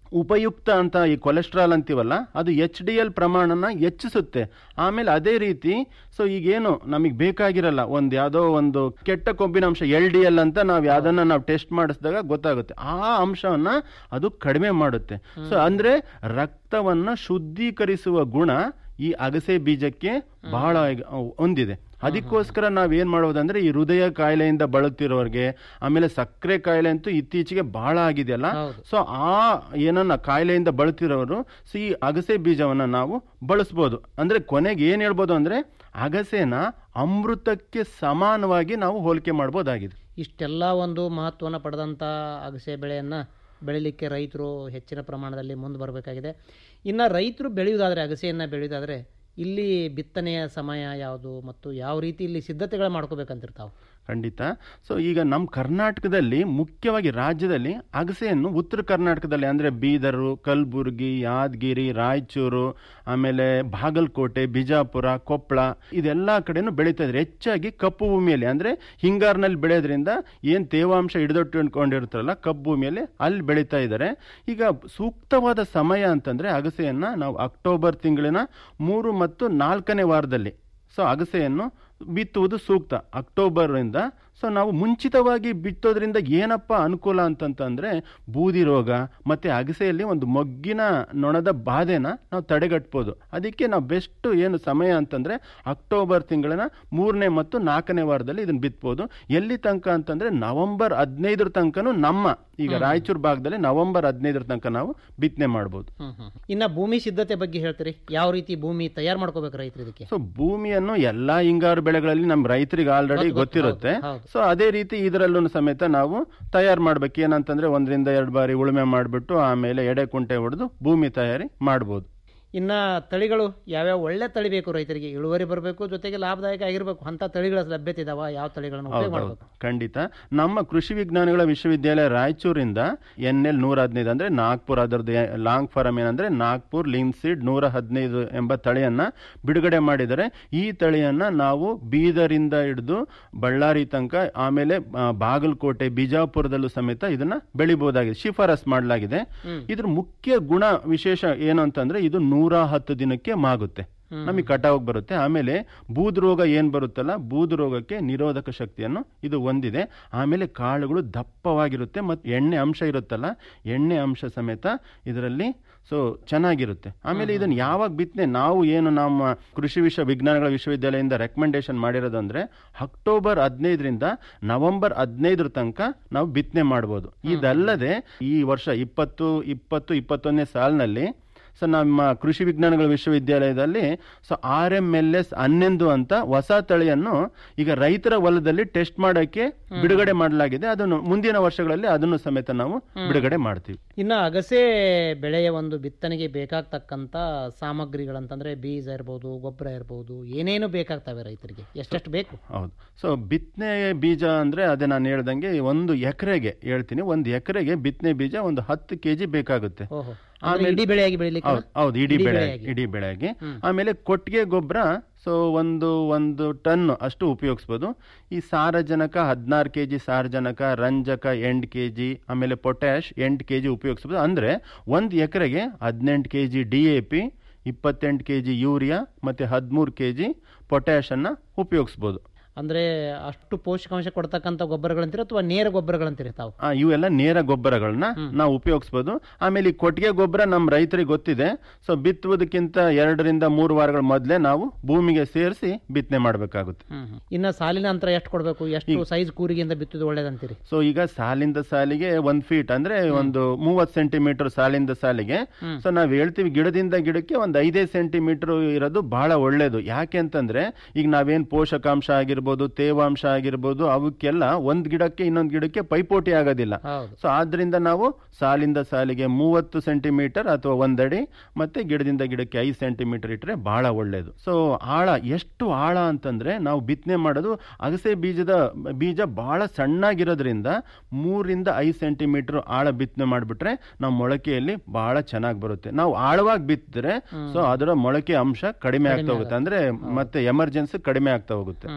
ಉಪಯುಕ್ತ ಅಂತ ಈ ಕೊಲೆಸ್ಟ್ರಾಲ್ ಅಂತೀವಲ್ಲ ಅದು ಎಚ್ ಡಿ ಎಲ್ ಪ್ರಮಾಣನ ಹೆಚ್ಚಿಸುತ್ತೆ ಆಮೇಲೆ ಅದೇ ರೀತಿ ಸೊ ಈಗೇನು ನಮಗೆ ಬೇಕಾಗಿರಲ್ಲ ಒಂದು ಯಾವುದೋ ಒಂದು ಕೆಟ್ಟ ಕೊಬ್ಬಿನ ಅಂಶ ಎಲ್ ಡಿ ಎಲ್ ಅಂತ ನಾವು ಯಾವ್ದನ್ನ ನಾವು ಟೆಸ್ಟ್ ಮಾಡಿಸಿದಾಗ ಗೊತ್ತಾಗುತ್ತೆ ಆ ಅಂಶವನ್ನ ಅದು ಕಡಿಮೆ ಮಾಡುತ್ತೆ ಸೊ ಅಂದ್ರೆ ರಕ್ತವನ್ನ ಶುದ್ಧೀಕರಿಸುವ ಗುಣ ಈ ಅಗಸೆ ಬೀಜಕ್ಕೆ ಬಹಳ ಈಗ ಹೊಂದಿದೆ ಅದಕ್ಕೋಸ್ಕರ ನಾವ್ ಏನ್ ಮಾಡೋದಂದ್ರೆ ಈ ಹೃದಯ ಕಾಯಿಲೆಯಿಂದ ಬಳಲ್ತಿರೋರ್ಗೆ ಆಮೇಲೆ ಸಕ್ಕರೆ ಕಾಯಿಲೆ ಅಂತೂ ಇತ್ತೀಚೆಗೆ ಬಹಳ ಆಗಿದೆಯಲ್ಲ ಸೊ ಆ ಏನನ್ನ ಕಾಯಿಲೆಯಿಂದ ಬಳಲ್ತಿರೋರು ಸೊ ಈ ಅಗಸೆ ಬೀಜವನ್ನ ನಾವು ಬಳಸ್ಬೋದು ಅಂದ್ರೆ ಕೊನೆಗೆ ಏನ್ ಹೇಳ್ಬೋದು ಅಂದ್ರೆ ಅಗಸೆನ ಅಮೃತಕ್ಕೆ ಸಮಾನವಾಗಿ ನಾವು ಹೋಲಿಕೆ ಮಾಡ್ಬೋದಾಗಿದೆ ಇಷ್ಟೆಲ್ಲ ಒಂದು ಮಹತ್ವವನ್ನು ಪಡೆದಂಥ ಅಗಸೆ ಬೆಳೆಯನ್ನು ಬೆಳಿಲಿಕ್ಕೆ ರೈತರು ಹೆಚ್ಚಿನ ಪ್ರಮಾಣದಲ್ಲಿ ಮುಂದೆ ಬರಬೇಕಾಗಿದೆ ಇನ್ನು ರೈತರು ಬೆಳೆಯುವುದಾದರೆ ಅಗಸೆಯನ್ನು ಬೆಳೆಯುವುದಾದರೆ ಇಲ್ಲಿ ಬಿತ್ತನೆಯ ಸಮಯ ಯಾವುದು ಮತ್ತು ಯಾವ ರೀತಿ ಇಲ್ಲಿ ಸಿದ್ಧತೆಗಳು ಮಾಡ್ಕೋಬೇಕಂತಿರ್ತಾವೆ ಖಂಡಿತ ಸೊ ಈಗ ನಮ್ಮ ಕರ್ನಾಟಕದಲ್ಲಿ ಮುಖ್ಯವಾಗಿ ರಾಜ್ಯದಲ್ಲಿ ಅಗಸೆಯನ್ನು ಉತ್ತರ ಕರ್ನಾಟಕದಲ್ಲಿ ಅಂದ್ರೆ ಬೀದರು ಕಲಬುರಗಿ ಯಾದಗಿರಿ ರಾಯಚೂರು ಆಮೇಲೆ ಬಾಗಲಕೋಟೆ ಬಿಜಾಪುರ ಕೊಪ್ಪಳ ಇದೆಲ್ಲ ಕಡೆನೂ ಬೆಳೀತಾ ಇದ್ದಾರೆ ಹೆಚ್ಚಾಗಿ ಕಪ್ಪು ಭೂಮಿಯಲ್ಲಿ ಅಂದ್ರೆ ಹಿಂಗಾರಿನಲ್ಲಿ ಬೆಳೆಯೋದ್ರಿಂದ ಏನ್ ತೇವಾಂಶ ಹಿಡಿದೊಟ್ಟಿಕೊಂಡಿರ್ತಾರಲ್ಲ ಕಪ್ಪು ಭೂಮಿಯಲ್ಲಿ ಅಲ್ಲಿ ಬೆಳೀತಾ ಇದ್ದಾರೆ ಈಗ ಸೂಕ್ತವಾದ ಸಮಯ ಅಂತಂದ್ರೆ ಅಗಸೆಯನ್ನ ನಾವು ಅಕ್ಟೋಬರ್ ತಿಂಗಳಿನ ಮೂರು ಮತ್ತು ನಾಲ್ಕನೇ ವಾರದಲ್ಲಿ ಸೊ ಅಗಸೆಯನ್ನು ಬಿತ್ತುವುದು ಸೂಕ್ತ ಅಕ್ಟೋಬರ್ ಇಂದ ಸೊ ನಾವು ಮುಂಚಿತವಾಗಿ ಬಿತ್ತೋದ್ರಿಂದ ಏನಪ್ಪ ಅನುಕೂಲ ಅಂತಂತಂದ್ರೆ ಬೂದಿ ರೋಗ ಮತ್ತೆ ಅಗಸೆಯಲ್ಲಿ ಒಂದು ಮೊಗ್ಗಿನ ನೊಣದ ಬಾಧೆನ ನಾವು ತಡೆಗಟ್ಬೋದು ಅದಕ್ಕೆ ನಾವು ಬೆಸ್ಟ್ ಏನು ಸಮಯ ಅಂತಂದ್ರೆ ಅಕ್ಟೋಬರ್ ತಿಂಗಳಿನ ಮೂರನೇ ಮತ್ತು ನಾಲ್ಕನೇ ವಾರದಲ್ಲಿ ಇದನ್ನ ಬಿತ್ಬೋದು ಎಲ್ಲಿ ತನಕ ಅಂತಂದ್ರೆ ನವೆಂಬರ್ ಹದಿನೈದರ ತನಕನೂ ನಮ್ಮ ಈಗ ರಾಯಚೂರು ಭಾಗದಲ್ಲಿ ನವೆಂಬರ್ ಹದಿನೈದರ ತನಕ ನಾವು ಬಿತ್ತನೆ ಮಾಡ್ಬೋದು ಇನ್ನು ಭೂಮಿ ಸಿದ್ಧತೆ ಬಗ್ಗೆ ಹೇಳ್ತೀರಿ ಯಾವ ರೀತಿ ಭೂಮಿ ತಯಾರು ಮಾಡ್ಕೋಬೇಕು ರೈತರು ಇದಕ್ಕೆ ಸೊ ಭೂಮಿಯನ್ನು ಎಲ್ಲಾ ಹಿಂಗಾರು ಬೆಳೆಗಳಲ್ಲಿ ನಮ್ಮ ರೈತರಿಗೆ ಆಲ್ರೆಡಿ ಗೊತ್ತು, ಗೊತ್ತು, ಗೊತ್ತಿರುತ್ತೆ ಹೌದು, ಹೌದು. ಸೊ ಅದೇ ರೀತಿ ಇದರಲ್ಲೂ ಸಮೇತ ನಾವು ತಯಾರು ಮಾಡ್ಬೇಕು ಏನಂತಂದ್ರೆ ಒಂದರಿಂದ ಎರಡು ಬಾರಿ ಉಳುಮೆ ಮಾಡಿಬಿಟ್ಟು ಆಮೇಲೆ ಎಡೆ ಕುಂಟೆ ಹೊಡೆದು ಭೂಮಿ ತಯಾರಿ ಮಾಡ್ಬೋದು ಇನ್ನು ತಳಿಗಳು ಯಾವ್ಯಾವ ಒಳ್ಳೆ ತಳಿ ಬೇಕು ರೈತರಿಗೆ ಇಳುವರಿ ಬರಬೇಕು ಜೊತೆಗೆ ಲಾಭದಾಯಕ ಆಗಿರಬೇಕು ಅಂತ ತಳಿಗಳ ಲಭ್ಯತೆ ಇದಾವ ಯಾವ ತಳಿಗಳನ್ನು ಉಪಯೋಗ ಹೌದೌದು ಮಾಡಬೇಕು ಖಂಡಿತ ನಮ್ಮ ಕೃಷಿ ವಿಜ್ಞಾನಗಳ ವಿಶ್ವವಿದ್ಯಾಲಯ ರಾಯಚೂರಿಂದ ಎನ್ ಎಲ್ ನೂರ ಹದಿನೈದು ಅಂದ್ರೆ ನಾಗ್ಪುರ್ ಅದರದ್ದು ಲಾಂಗ್ ಫಾರಂ ಏನಂದ್ರೆ ನಾಗ್ಪುರ್ ಲಿನ್ಸೀಡ್ ನೂರ ಹದಿನೈದು ಎಂಬ ತಳಿಯನ್ನ ಬಿಡುಗಡೆ ಮಾಡಿದರೆ ಈ ತಳಿಯನ್ನ ನಾವು ಬೀದರಿಂದ ಹಿಡಿದು ಬಳ್ಳಾರಿ ತನಕ ಆಮೇಲೆ ಆ, ಬಾಗಲಕೋಟೆ ಬಿಜಾಪುರದಲ್ಲೂ ಸಮೇತ ಇದನ್ನ ಬೆಳಿಬಹುದಾಗಿದೆ ಶಿಫಾರಸ್ ಮಾಡಲಾಗಿದೆ ಇದ್ರ ಮುಖ್ಯ ಗುಣ ವಿಶೇಷ ಏನು ಅಂತಂದ್ರೆ ಇದು ನೂರ ಹತ್ತು ದಿನಕ್ಕೆ ಮಾಗುತ್ತೆ ನಮಗೆ ಕಟಾವ್ ಬರುತ್ತೆ ಆಮೇಲೆ ಬೂದ್ ರೋಗ ಏನ್ ಬರುತ್ತಲ್ಲ ಬೂದ್ ರೋಗಕ್ಕೆ ನಿರೋಧಕ ಶಕ್ತಿಯನ್ನು ಇದು ಹೊಂದಿದೆ ಆಮೇಲೆ ಕಾಳುಗಳು ದಪ್ಪವಾಗಿರುತ್ತೆ ಮತ್ತು ಎಣ್ಣೆ ಅಂಶ ಇರುತ್ತಲ್ಲ ಎಣ್ಣೆ ಅಂಶ ಸಮೇತ ಇದರಲ್ಲಿ ಸೊ ಚೆನ್ನಾಗಿರುತ್ತೆ ಆಮೇಲೆ ಇದನ್ನ ಯಾವಾಗ ಬಿತ್ತನೆ ನಾವು ಏನು ನಮ್ಮ ಕೃಷಿ ವಿಶ್ವ ವಿಜ್ಞಾನಗಳ ವಿಶ್ವವಿದ್ಯಾಲಯದಿಂದ ರೆಕಮೆಂಡೇಶನ್ ಮಾಡಿರೋದು ಅಂದ್ರೆ ಅಕ್ಟೋಬರ್ ಹದಿನೈದರಿಂದ ನವೆಂಬರ್ ಹದಿನೈದರ ತನಕ ನಾವು ಬಿತ್ತನೆ ಮಾಡ್ಬೋದು ಇದಲ್ಲದೆ ಈ ವರ್ಷ ಇಪ್ಪತ್ತು ಇಪ್ಪತ್ತು ಇಪ್ಪತ್ತೊಂದನೇ ಸಾಲಿನಲ್ಲಿ ಸೊ ನಮ್ಮ ಕೃಷಿ ವಿಜ್ಞಾನಗಳ ವಿಶ್ವವಿದ್ಯಾಲಯದಲ್ಲಿ so R M L S ಹನ್ನೊಂದು ಅಂತ ಹೊಸ ತಳಿಯನ್ನು ಈಗ ರೈತರ ಹೊಲದಲ್ಲಿ ಟೆಸ್ಟ್ ಮಾಡೋಕ್ಕೆ ಬಿಡುಗಡೆ ಮಾಡಲಾಗಿದೆ ಅದನ್ನು ಮುಂದಿನ ವರ್ಷಗಳಲ್ಲಿ ಅದನ್ನು ಸಮೇತ ನಾವು ಬಿಡುಗಡೆ ಮಾಡ್ತೀವಿ ಇನ್ನು ಅಗಸೆ ಬೆಳೆಯ ಒಂದು ಬಿತ್ತನೆಗೆ ಬೇಕಾಗ್ತಕ್ಕಂಥ ಸಾಮಗ್ರಿಗಳಂತಂದ್ರೆ ಬೀಜ ಇರ್ಬೋದು ಗೊಬ್ಬರ ಇರ್ಬೋದು ಏನೇನು ಬೇಕಾಗ್ತವೆ ರೈತರಿಗೆ ಎಷ್ಟೆಷ್ಟು ಬೇಕು ಹೌದು ಸೊ ಬಿತ್ತನೆ ಬೀಜ ಅಂದ್ರೆ ಅದೇ ನಾನು ಹೇಳ್ದಂಗೆ ಒಂದು ಎಕರೆಗೆ ಹೇಳ್ತೀನಿ ಒಂದು ಎಕರೆಗೆ ಬಿತ್ತನೆ ಬೀಜ ಒಂದು ಹತ್ತು ಕೆಜಿ ಬೇಕಾಗುತ್ತೆ ಓಹೋ ಅಂದ್ರೆ ಇಡೀ ಬೆಳೆಯಾಗಿ ಬೆಳಿಲಿಕ್ಕೆ ಹೌದು ಹೌದು ಇಡೀ ಇಡೀ ಬೆಳೆ ಬೆಳೆಯಾಗಿ. ಇಡೀ ಬೆಳೆಗೆ ಆಮೇಲೆ ಕೊಟ್ಟಿಗೆ ಗೊಬ್ಬರ ಸೊ ಒಂದು ಒಂದು ಟನ್ ಅಷ್ಟು ಉಪಯೋಗಿಸ್ಬೋದು ಈ ಸಾರಜನಕ ಹದಿನಾರು ಕೆ ಜಿ ಸಾರಜನಕ ರಂಜಕ ಎಂಟು ಕೆ ಜಿ ಆಮೇಲೆ ಪೊಟ್ಯಾಶ್ ಎಂಟು ಕೆ ಜಿ ಉಪಯೋಗಿಸ್ಬೋದು ಅಂದರೆ ಒಂದು ಎಕರೆಗೆ ಹದಿನೆಂಟು K G D A P ಇಪ್ಪತ್ತೆಂಟು ಕೆ ಜಿ ಯೂರಿಯಾ ಮತ್ತು ಹದಿಮೂರು ಕೆ ಜಿ ಪೊಟ್ಯಾಶನ್ನು ಉಪಯೋಗಿಸ್ಬೋದು ಅಂದ್ರೆ ಅಷ್ಟು ಪೋಷಕಾಂಶ ಕೊಡ್ತಕ್ಕಂಥ ಗೊಬ್ಬರಗಳಂತೀರ ಅಥವಾ ನೇರ ಗೊಬ್ಬರಗಳಂತೀರಿ ತಾವು ಆ, ಇವೆಲ್ಲ ನೇರ ಗೊಬ್ಬರಗಳನ್ನ ನಾವು ಉಪಯೋಗಿಸ್ಬೋದು ಆಮೇಲೆ ಈ ಕೊಟ್ಟಿಗೆ ಗೊಬ್ಬರ ನಮ್ಮ ರೈತರಿಗೆ ಗೊತ್ತಿದೆ ಸೊ ಬಿತ್ತುವುದಕ್ಕಿಂತ ಎರಡರಿಂದ ಮೂರು ವಾರಗಳ ಮೊದಲೇ ನಾವು ಭೂಮಿಗೆ ಸೇರಿಸಿ ಬಿತ್ತನೆ ಮಾಡಬೇಕಾಗುತ್ತೆ ಇನ್ನ ಸಾಲಿನ ಅಂತರ ಎಷ್ಟು ಕೊಡಬೇಕು ಎಷ್ಟು ಸೈಜ್ ಕೂರಿಗೆಯಿಂದ ಬಿತ್ತುದು ಒಳ್ಳೇದಂತೀರಿ ಸೊ ಈಗ ಸಾಲಿಂದ ಸಾಲಿಗೆ ಒಂದ್ ಫೀಟ್ ಅಂದ್ರೆ ಒಂದು ಮೂವತ್ ಸೆಂಟಿಮೀಟರ್ ಸಾಲಿಂದ ಸಾಲಿಗೆ ಸೊ ನಾವ್ ಹೇಳ್ತೀವಿ ಗಿಡದಿಂದ ಗಿಡಕ್ಕೆ ಒಂದ್ ಐದೇ ಸೆಂಟಿಮೀಟರ್ ಇರೋದು ಬಹಳ ಒಳ್ಳೇದು ಯಾಕೆ ಅಂತಂದ್ರೆ ಈಗ ನಾವೇನ್ ಪೋಷಕಾಂಶ ಆಗಿರ್ಬೋದು ತೇವಾಂಶ ಆಗಿರ್ಬೋದು ಅವಕ್ಕೆಲ್ಲ ಒಂದ್ ಗಿಡಕ್ಕೆ ಇನ್ನೊಂದ್ ಗಿಡಕ್ಕೆ ಪೈಪೋಟಿ ಆಗೋದಿಲ್ಲ ಹೌದು. ಸೊ ಆದ್ರಿಂದ ನಾವು ಸಾಲಿಂದ ಸಾಲಿಗೆ ಮೂವತ್ತು ಸೆಂಟಿಮೀಟರ್ ಅಥವಾ ಒಂದಡಿ ಮತ್ತೆ ಗಿಡದಿಂದ ಗಿಡಕ್ಕೆ ಐದು ಸೆಂಟಿಮೀಟರ್ ಇಟ್ಟರೆ ಬಹಳ ಒಳ್ಳೇದು ಸೊ ಆಳ ಎಷ್ಟು ಆಳ ಅಂತಂದ್ರೆ ನಾವು ಬಿತ್ತನೆ ಮಾಡೋದು ಅಗಸೆ ಬೀಜದ ಬೀಜ ಬಹಳ ಸಣ್ಣಗಿರೋದ್ರಿಂದ ಮೂರಿಂದ ಐದು ಸೆಂಟಿಮೀಟರ್ ಆಳ ಬಿತ್ತನೆ ಮಾಡಿಬಿಟ್ರೆ ನಾವು ಮೊಳಕೆಯಲ್ಲಿ ಬಹಳ ಚೆನ್ನಾಗಿ ಬರುತ್ತೆ ನಾವು ಆಳವಾಗಿ ಬಿತ್ತಿದ್ರೆ ಸೊ ಅದರ ಮೊಳಕೆ ಅಂಶ ಕಡಿಮೆ ಆಗ್ತಾ ಹೋಗುತ್ತೆ ಅಂದ್ರೆ ಮತ್ತೆ ಎಮರ್ಜೆನ್ಸಿ ಕಡಿಮೆ ಆಗ್ತಾ ಹೋಗುತ್ತೆ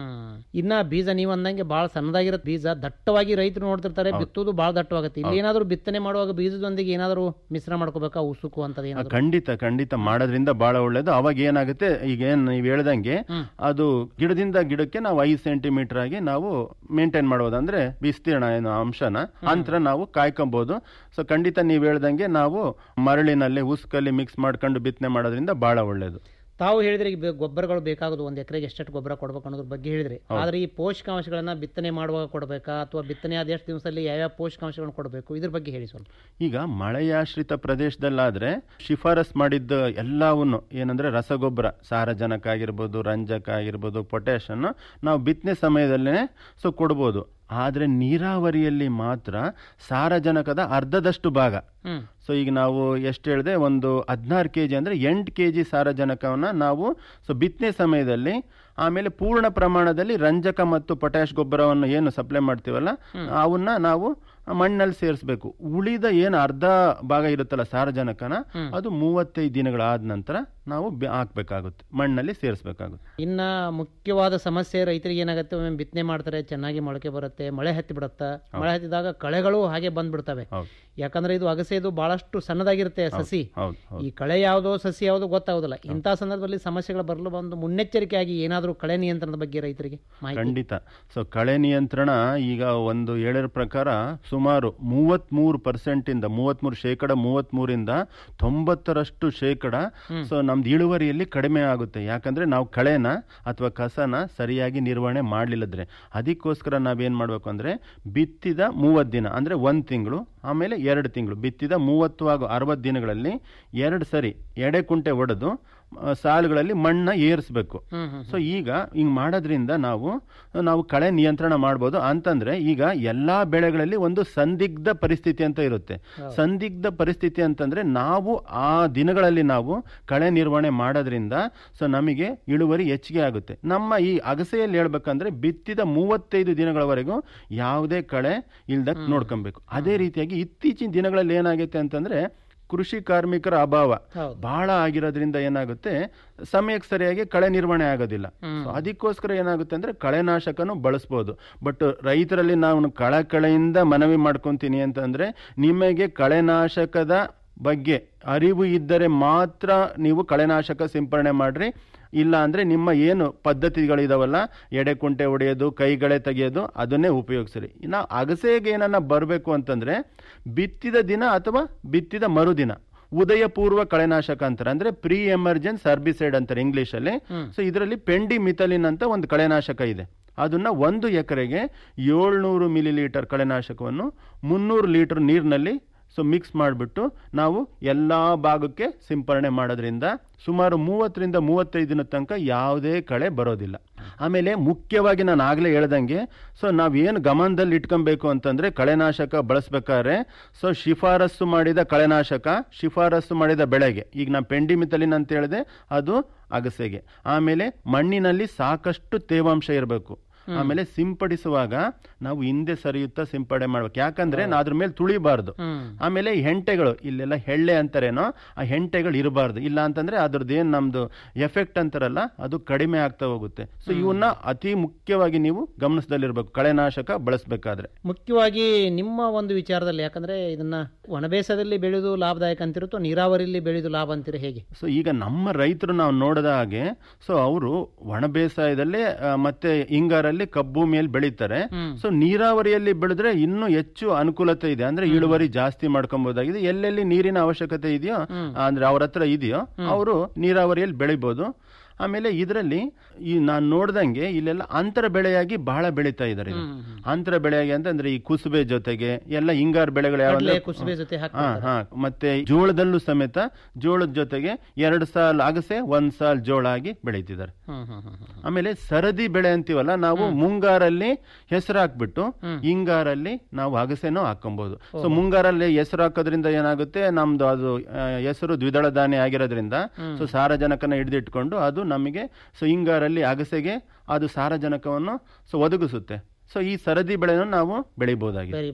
ಇನ್ನ ಬೀಜ ನೀವು ಅಂದಂಗೆ ಬಹಳ ಸಣ್ಣದಾಗಿರೋ ಬೀಜ ದಟ್ಟವಾಗಿ ರೈತರು ನೋಡ್ತಿರ್ತಾರೆ ಬಿತ್ತುವುದು ಬಹಳ ದಟ್ಟವಾಗುತ್ತೆ ಇಲ್ಲಿ ಏನಾದ್ರು ಬಿತ್ತನೆ ಮಾಡುವಾಗ ಬೀಜದೊಂದಿಗೆ ಏನಾದ್ರು ಮಿಶ್ರ ಮಾಡ್ಕೋಬೇಕಾ ಉಸುಕು ಅಂತದ ಏನಾದ್ರು ಖಂಡಿತ ಖಂಡಿತ ಮಾಡೋದ್ರಿಂದ ಬಹಳ ಒಳ್ಳೇದು ಅವಾಗ ಏನಾಗುತ್ತೆ ಈಗ ಏನ್ ನೀವು ಹೇಳ್ದಂಗೆ ಅದು ಗಿಡದಿಂದ ಗಿಡಕ್ಕೆ ನಾವು ಐದು ಸೆಂಟಿಮೀಟರ್ ಆಗಿ ನಾವು ಮೇಂಟೈನ್ ಮಾಡೋದು ಅಂದ್ರೆ ವಿಸ್ತೀರ್ಣ ಏನು ಅಂಶನ ಅಂತರ ನಾವು ಕಾಯ್ಕೊಬಹುದು ಸೊ ಖಂಡಿತ ನೀವು ಹೇಳ್ದಂಗೆ ನಾವು ಮರಳಿನಲ್ಲಿ ಉಸ್ಕಲ್ಲಿ ಮಿಕ್ಸ್ ಮಾಡ್ಕೊಂಡು ಬಿತ್ತನೆ ಮಾಡೋದ್ರಿಂದ ಬಹಳ ಒಳ್ಳೇದು ತಾವು ಹೇಳಿದ್ರೆ ಈಗ ಬೆ- ಗೊಬ್ಬರಗಳು ಬೇಕಾಗೋದು ಒಂದ್ ಎಕರೆಗೆ ಎಷ್ಟೆಷ್ಟು ಗೊಬ್ಬರ ಕೊಡ್ಬೇಕು ಅನ್ನೋದ್ರ ಬಗ್ಗೆ ಹೇಳಿದ್ರಿ ಹೌದು. ಆದ್ರೆ ಈ ಪೋಷಕಾಂಶಗಳನ್ನ ಬಿತ್ತನೆ ಮಾಡುವಾಗ ಕೊಡಬೇಕಾ ಅಥವಾ ಬಿತ್ತನೆ ಆದ ಎಷ್ಟು ದಿವಸದಲ್ಲಿ ಯಾವ್ಯಾವ ಪೋಷಕಾಂಶಗಳನ್ನ ಕೊಡಬೇಕು ಇದ್ರ ಬಗ್ಗೆ ಹೇಳಿ ಸ್ವಲ್ಪ ಈಗ ಮಳೆಯಾಶ್ರಿತ ಪ್ರದೇಶದಲ್ಲಾದ್ರೆ ಶಿಫಾರಸ್ ಮಾಡಿದ್ದ ಎಲ್ಲವನ್ನು ಏನಂದ್ರೆ ರಸಗೊಬ್ಬರ ಸಾರಜನಕ ಆಗಿರ್ಬೋದು ರಂಜಕ ಆಗಿರ್ಬೋದು ಪೊಟ್ಯಾಷನ್ನು ನಾವು ಬಿತ್ತನೆ ಸಮಯದಲ್ಲೇ ಸೊ ಕೊಡ್ಬೋದು ಆದ್ರೆ ನೀರಾವರಿಯಲ್ಲಿ ಮಾತ್ರ ಸಾರಜನಕದ ಅರ್ಧದಷ್ಟು ಭಾಗ ಹ್ಮ್. ಸೊ ಈಗ ನಾವು ಎಷ್ಟು ಹೇಳಿದೆ ಒಂದು ಹದಿನಾರು ಕೆ ಜಿ ಅಂದರೆ ಎಂಟು ಕೆ ಜಿ ಸಾರಜನಕವನ್ನು ನಾವು ಸೊ ಬಿತ್ತನೆ ಸಮಯದಲ್ಲಿ ಆಮೇಲೆ ಪೂರ್ಣ ಪ್ರಮಾಣದಲ್ಲಿ ರಂಜಕ ಮತ್ತು ಪೊಟ್ಯಾಶ್ ಗೊಬ್ಬರವನ್ನು ಏನು ಸಪ್ಲೈ ಮಾಡ್ತೀವಲ್ಲ ಅವನ್ನ ನಾವು ಮಣ್ಣಲ್ಲಿ ಸೇರಿಸಬೇಕು ಉಳಿದ ಏನು ಅರ್ಧ ಭಾಗ ಇರುತ್ತಲ್ಲ ಸಾರಜನಕನ ಅದು ಮೂವತ್ತೈದು ದಿನಗಳಾದ ನಂತರ ನಾವು ಬೆ- ಹಾಕ್ಬೇಕಾಗುತ್ತೆ ಮಣ್ಣಲ್ಲಿ ಸೇರಿಸಬೇಕಾಗುತ್ತೆ ಇನ್ನ ಮುಖ್ಯವಾದ ಸಮಸ್ಯೆ ರೈತರಿಗೆ ಏನಾಗುತ್ತೆ ಒಮ್ಮೆ ಬಿತ್ತನೆ ಮಾಡ್ತಾರೆ ಚೆನ್ನಾಗಿ ಮೊಳಕೆ ಬರುತ್ತೆ ಮಳೆ ಹತ್ತಿ ಬಿಡುತ್ತೆ ಮಳೆ ಹತ್ತಿದಾಗ ಕಳೆಗಳು ಹಾಗೆ ಬಂದ್ಬಿಡ್ತವೆ ಯಾಕಂದ್ರೆ ಇದು ಅಗಸೆ ಇದು ಬಹಳಷ್ಟು ಸಣ್ಣದಾಗಿರುತ್ತೆ ಸಸಿ ಹೌದು ಹೌದು ಈ ಕಳೆ ಯಾವುದೋ ಸಸಿ ಯಾವುದೋ ಗೊತ್ತಾಗೋದಿಲ್ಲ ಇಂಥ ಸಂದರ್ಭದಲ್ಲಿ ಸಮಸ್ಯೆಗಳು ಬರಲು ಬಂದು ಮುನ್ನೆಚ್ಚರಿಕೆಯಾಗಿ ಏನಾದರೂ ಕಳೆ ನಿಯಂತ್ರಣದ ಬಗ್ಗೆ ರೈತರಿಗೆ ಮಾಹಿತಿ ಖಂಡಿತ ಸೊ ಕಳೆ ನಿಯಂತ್ರಣ ಈಗ ಒಂದು ಹೇಳಿರೋ ಪ್ರಕಾರ ಸುಮಾರು ಮೂವತ್ಮೂರು ಪರ್ಸೆಂಟ್ ಇಂದ ಮೂವತ್ಮೂರು ಶೇಕಡ ಮೂವತ್ಮೂರಿಂದ ತೊಂಬತ್ತರಷ್ಟು ಶೇಕಡ ಸೊ ನಮ್ದು ಇಳುವರಿಯಲ್ಲಿ ಕಡಿಮೆ ಆಗುತ್ತೆ ಯಾಕಂದ್ರೆ ನಾವು ಕಳೆನ ಅಥವಾ ಕಸನ ಸರಿಯಾಗಿ ನಿರ್ವಹಣೆ ಮಾಡಲಿಲ್ಲದ್ರೆ ಅದಕ್ಕೋಸ್ಕರ ನಾವೇನ್ ಮಾಡ್ಬೇಕು ಅಂದ್ರೆ ಬಿತ್ತಿದ ಮೂವತ್ತು ದಿನ ಅಂದ್ರೆ ಒಂದ್ ತಿಂಗಳು ಆಮೇಲೆ ಎರಡು ತಿಂಗಳು ಬಿತ್ತಿದ ಮೂವತ್ತು ಹಾಗೂ ಅರವತ್ತು ದಿನಗಳಲ್ಲಿ ಎರಡು ಸರಿ ಎಡೆ ಕುಂಟೆ ಒಡೆದು ಆ, ಸಾಲುಗಳಲ್ಲಿ ಮಣ್ಣ ಏರಿಸಬೇಕು ಸೊ ಈಗ ಹಿಂಗ್ ಮಾಡೋದ್ರಿಂದ ನಾವು ನಾವು ಕಳೆ ನಿಯಂತ್ರಣ ಮಾಡ್ಬೋದು ಅಂತಂದ್ರೆ ಈಗ ಎಲ್ಲಾ ಬೆಳೆಗಳಲ್ಲಿ ಒಂದು ಸಂದಿಗ್ಧ ಪರಿಸ್ಥಿತಿ ಅಂತ ಇರುತ್ತೆ ಸಂದಿಗ್ಧ ಪರಿಸ್ಥಿತಿ ಅಂತಂದ್ರೆ ನಾವು ಆ ದಿನಗಳಲ್ಲಿ ನಾವು ಕಳೆ ನಿರ್ವಹಣೆ ಮಾಡೋದ್ರಿಂದ ಸೊ ನಮಗೆ ಇಳುವರಿ ಹೆಚ್ಚಿಗೆ ಆಗುತ್ತೆ ನಮ್ಮ ಈ ಅಗಸೆಯಲ್ಲಿ ಹೇಳ್ಬೇಕಂದ್ರೆ ಬಿತ್ತಿದ ಮೂವತ್ತೈದು ದಿನಗಳವರೆಗೂ ಯಾವುದೇ ಕಳೆ ಇಲ್ದ ನೋಡ್ಕೊಬೇಕು ಅದೇ ರೀತಿಯಾಗಿ ಇತ್ತೀಚಿನ ದಿನಗಳಲ್ಲಿ ಏನಾಗೈತೆ ಅಂತಂದ್ರೆ ಕೃಷಿ ಕಾರ್ಮಿಕರ ಅಭಾವ ಬಹಳ ಆಗಿರೋದ್ರಿಂದ ಏನಾಗುತ್ತೆ ಸಮಯಕ್ಕೆ ಸರಿಯಾಗಿ ಕಳೆ ನಿರ್ವಹಣೆ ಆಗೋದಿಲ್ಲ So ಅದಕ್ಕೋಸ್ಕರ ಏನಾಗುತ್ತೆ ಅಂದ್ರೆ ಕಳೆನಾಶಕನು ಬಳಸ್ಬೋದು ಬಟ್ ರೈತರಲ್ಲಿ ನಾವು ಕಳಕಳೆಯಿಂದ ಮನವಿ ಮಾಡ್ಕೊಂತೀನಿ ಅಂತಂದ್ರೆ ನಿಮಗೆ ಕಳೆನಾಶಕದ ಬಗ್ಗೆ ಅರಿವು ಇದ್ದರೆ ಮಾತ್ರ ನೀವು ಕಳೆನಾಶಕ ಸಿಂಪರಣೆ ಮಾಡ್ರಿ ಇಲ್ಲ ಅಂದ್ರೆ ನಿಮ್ಮ ಏನು ಪದ್ಧತಿಗಳಿದಾವಲ್ಲ ಎಡೆ ಕುಂಟೆ ಹೊಡೆಯೋದು ಕೈಗಳೆ ತೆಗೆಯೋದು ಅದನ್ನೇ ಉಪಯೋಗಿಸ್ರಿ ಇನ್ನು ಅಗಸೆಗೆ ಏನನ್ನ ಬರಬೇಕು ಅಂತಂದ್ರೆ ಬಿತ್ತಿದ ದಿನ ಅಥವಾ ಬಿತ್ತಿದ ಮರುದಿನ ಉದಯ ಪೂರ್ವ ಕಳೆನಾಶಕ ಅಂತಾರೆ ಅಂದ್ರೆ ಪ್ರೀ ಎಮರ್ಜೆನ್ಸ್ ಹರ್ಬಿಸೈಡ್ ಅಂತಾರೆ ಇಂಗ್ಲಿಷ್ ಅಲ್ಲಿ ಸೊ ಇದರಲ್ಲಿ ಪೆಂಡಿ ಮಿಥಲಿನ್ ಅಂತ ಒಂದು ಕಳೆನಾಶಕ ಇದೆ ಅದನ್ನ ಒಂದು ಎಕರೆಗೆ ಏಳ್ನೂರು ಮಿಲಿ ಲೀಟರ್ ಕಳೆನಾಶಕವನ್ನು ಮುನ್ನೂರು ಲೀಟರ್ ನೀರಿನಲ್ಲಿ ಸೊ ಮಿಕ್ಸ್ ಮಾಡಿಬಿಟ್ಟು ನಾವು ಎಲ್ಲ ಭಾಗಕ್ಕೆ ಸಿಂಪರಣೆ ಮಾಡೋದ್ರಿಂದ ಸುಮಾರು ಮೂವತ್ತರಿಂದ ಮೂವತ್ತೈದು ದಿನ ತನಕ ಯಾವುದೇ ಕಳೆ ಬರೋದಿಲ್ಲ ಆಮೇಲೆ ಮುಖ್ಯವಾಗಿ ನಾನು ಆಗಲೇ ಹೇಳ್ದಂಗೆ ಸೊ ನಾವೇನು ಗಮನದಲ್ಲಿ ಇಟ್ಕೊಬೇಕು ಅಂತಂದ್ರೆ ಕಳೆನಾಶಕ ಬಳಸ್ಬೇಕಾದ್ರೆ ಸೊ ಶಿಫಾರಸ್ಸು ಮಾಡಿದ ಕಳೆನಾಶಕ ಶಿಫಾರಸ್ಸು ಮಾಡಿದ ಬೆಳೆಗೆ ಈಗ ನಾ ಪೆಂಡಿಮಿತಲಿನ್ ಅಂತ ಹೇಳಿದೆ ಅದು ಅಗಸೆಗೆ ಆಮೇಲೆ ಮಣ್ಣಿನಲ್ಲಿ ಸಾಕಷ್ಟು ತೇವಾಂಶ ಇರಬೇಕು ಆಮೇಲೆ ಸಿಂಪಡಿಸುವಾಗ ನಾವು ಹಿಂದೆ ಸರಿಯುತ್ತಾ ಸಿಂಪಡಣೆ ಮಾಡ್ಬೇಕು ಯಾಕಂದ್ರೆ ನಾ ಅದ್ರ ಮೇಲೆ ತುಳಿಬಾರ್ದು ಆಮೇಲೆ ಈ ಹೆಂಟೆಗಳು ಇಲ್ಲೆಲ್ಲ ಹೆಳ್ಳೆ ಅಂತಾರೇನೋ ಆ ಹೆಂಟೆಗಳು ಇರಬಾರ್ದು ಇಲ್ಲ ಅಂತಂದ್ರೆ ಅದ್ರದ್ದು ಏನ್ ನಮ್ದು ಎಫೆಕ್ಟ್ ಅಂತಾರಲ್ಲ ಅದು ಕಡಿಮೆ ಆಗ್ತಾ ಹೋಗುತ್ತೆ ಸೊ ಇವನ್ನ ಅತಿ ಮುಖ್ಯವಾಗಿ ನೀವು ಗಮನಿಸದಲ್ಲಿರ್ಬೇಕು ಕಳೆನಾಶಕ ಬಳಸಬೇಕಾದ್ರೆ ಮುಖ್ಯವಾಗಿ ನಿಮ್ಮ ಒಂದು ವಿಚಾರದಲ್ಲಿ ಯಾಕಂದ್ರೆ ಇದನ್ನ ಒಣಬೇಸದಲ್ಲಿ ಬೆಳೆದು ಲಾಭದಾಯಕ ಅಂತಿರುತ್ತೋ ನೀರಾವರಿಯಲ್ಲಿ ಬೆಳೆದು ಲಾಭ ಅಂತೀರ ಹೇಗೆ ಸೊ ಈಗ ನಮ್ಮ ರೈತರು ನಾವು ನೋಡಿದ ಹಾಗೆ ಸೊ ಅವರು ಒಣ ಬೇಸಾಯದಲ್ಲೇ ಆ, ಮತ್ತೆ ಹಿಂಗಾರಲ್ಲಿ ಕಬ್ಬು ಮೇಲೆ ಬೆಳೀತಾರೆ ಸೊ ನೀರಾವರಿಯಲ್ಲಿ ಬೆಳೆದ್ರೆ ಇನ್ನೂ ಹೆಚ್ಚು ಅನುಕೂಲತೆ ಇದೆ ಅಂದ್ರೆ ಇಳುವರಿ ಜಾಸ್ತಿ ಮಾಡ್ಕೊಬಹುದಾಗಿದೆ ಎಲ್ಲೆಲ್ಲಿ ನೀರಿನ ಅವಶ್ಯಕತೆ ಇದೆಯೋ ಅಂದ್ರೆ ಅವ್ರ ಹತ್ರ ಇದೆಯೋ ಅವರು ನೀರಾವರಿಯಲ್ಲಿ ಬೆಳಿಬಹುದು ಆಮೇಲೆ ಇದರಲ್ಲಿ ಈ ನಾನು ನೋಡ್ದಂಗೆ ಇಲ್ಲೆಲ್ಲ ಅಂತರ ಬೆಳೆಯಾಗಿ ಬಹಳ ಬೆಳೀತಾ ಇದ್ದಾರೆ ಇದು. ಅಂತರ ಬೆಳೆಯಾಗಿ ಅಂತಂದ್ರೆ ಈ ಕುಸುಬೆ ಜೊತೆಗೆ ಎಲ್ಲ ಹಿಂಗಾರು ಬೆಳೆಗಳು ಕಡ್ಲೆ, ಯಾವ ಕುಸುಬೆ ಜೊತೆ ಹಾ ಹಾಕ್ತಾರೆ. ಹಾ ಮತ್ತೆ ಜೋಳದಲ್ಲೂ ಸಮೇತ ಜೋಳದ ಜೊತೆಗೆ ಎರಡು ಸಾಲ್ ಅಗಸೆ ಒಂದ್ ಸಾಲ್ ಜೋಳ ಆಗಿ ಬೆಳೀತಿದ್ದಾರೆ ಹ್ಮ್ ಹ್ಮ್ ಹ್ಮ್ ಹ್ಮ್. ಆಮೇಲೆ ಸರದಿ ಬೆಳೆ ಅಂತೀವಲ್ಲ ನಾವು ಮುಂಗಾರಲ್ಲಿ ಹೆಸರು ಹಾಕ್ಬಿಟ್ಟು ಹಿಂಗಾರಲ್ಲಿ ನಾವು ಅಗಸೆನೂ ಹಾಕೊಬಹುದು ಸೊ ಮುಂಗಾರಲ್ಲಿ ಹೆಸರು ಹಾಕೋದ್ರಿಂದ ಏನಾಗುತ್ತೆ ನಮ್ದು ಅದು ಆ, ಹೆಸರು ದ್ವಿದಳ ಧಾನ್ಯ ಆಗಿರೋದ್ರಿಂದ ಸೊ ಸಾರಜನಕನ ಹಿಡಿದಿಟ್ಕೊಂಡು ಅದು ನಮಗೆ ಸೊ ಹಿಂಗಾರಲ್ಲಿ ಅಗಸೆಗೆ ಅದು ಸಾರಜನಕವನ್ನು ಸೊ ಒದಗಿಸುತ್ತೆ ಸೊ ಈ ಸರದಿ ಬೆಳೆಯನ್ನು ನಾವು ಬೆಳಿಬಹುದಾಗಿದೆ ಬೆರಿಬಹುದು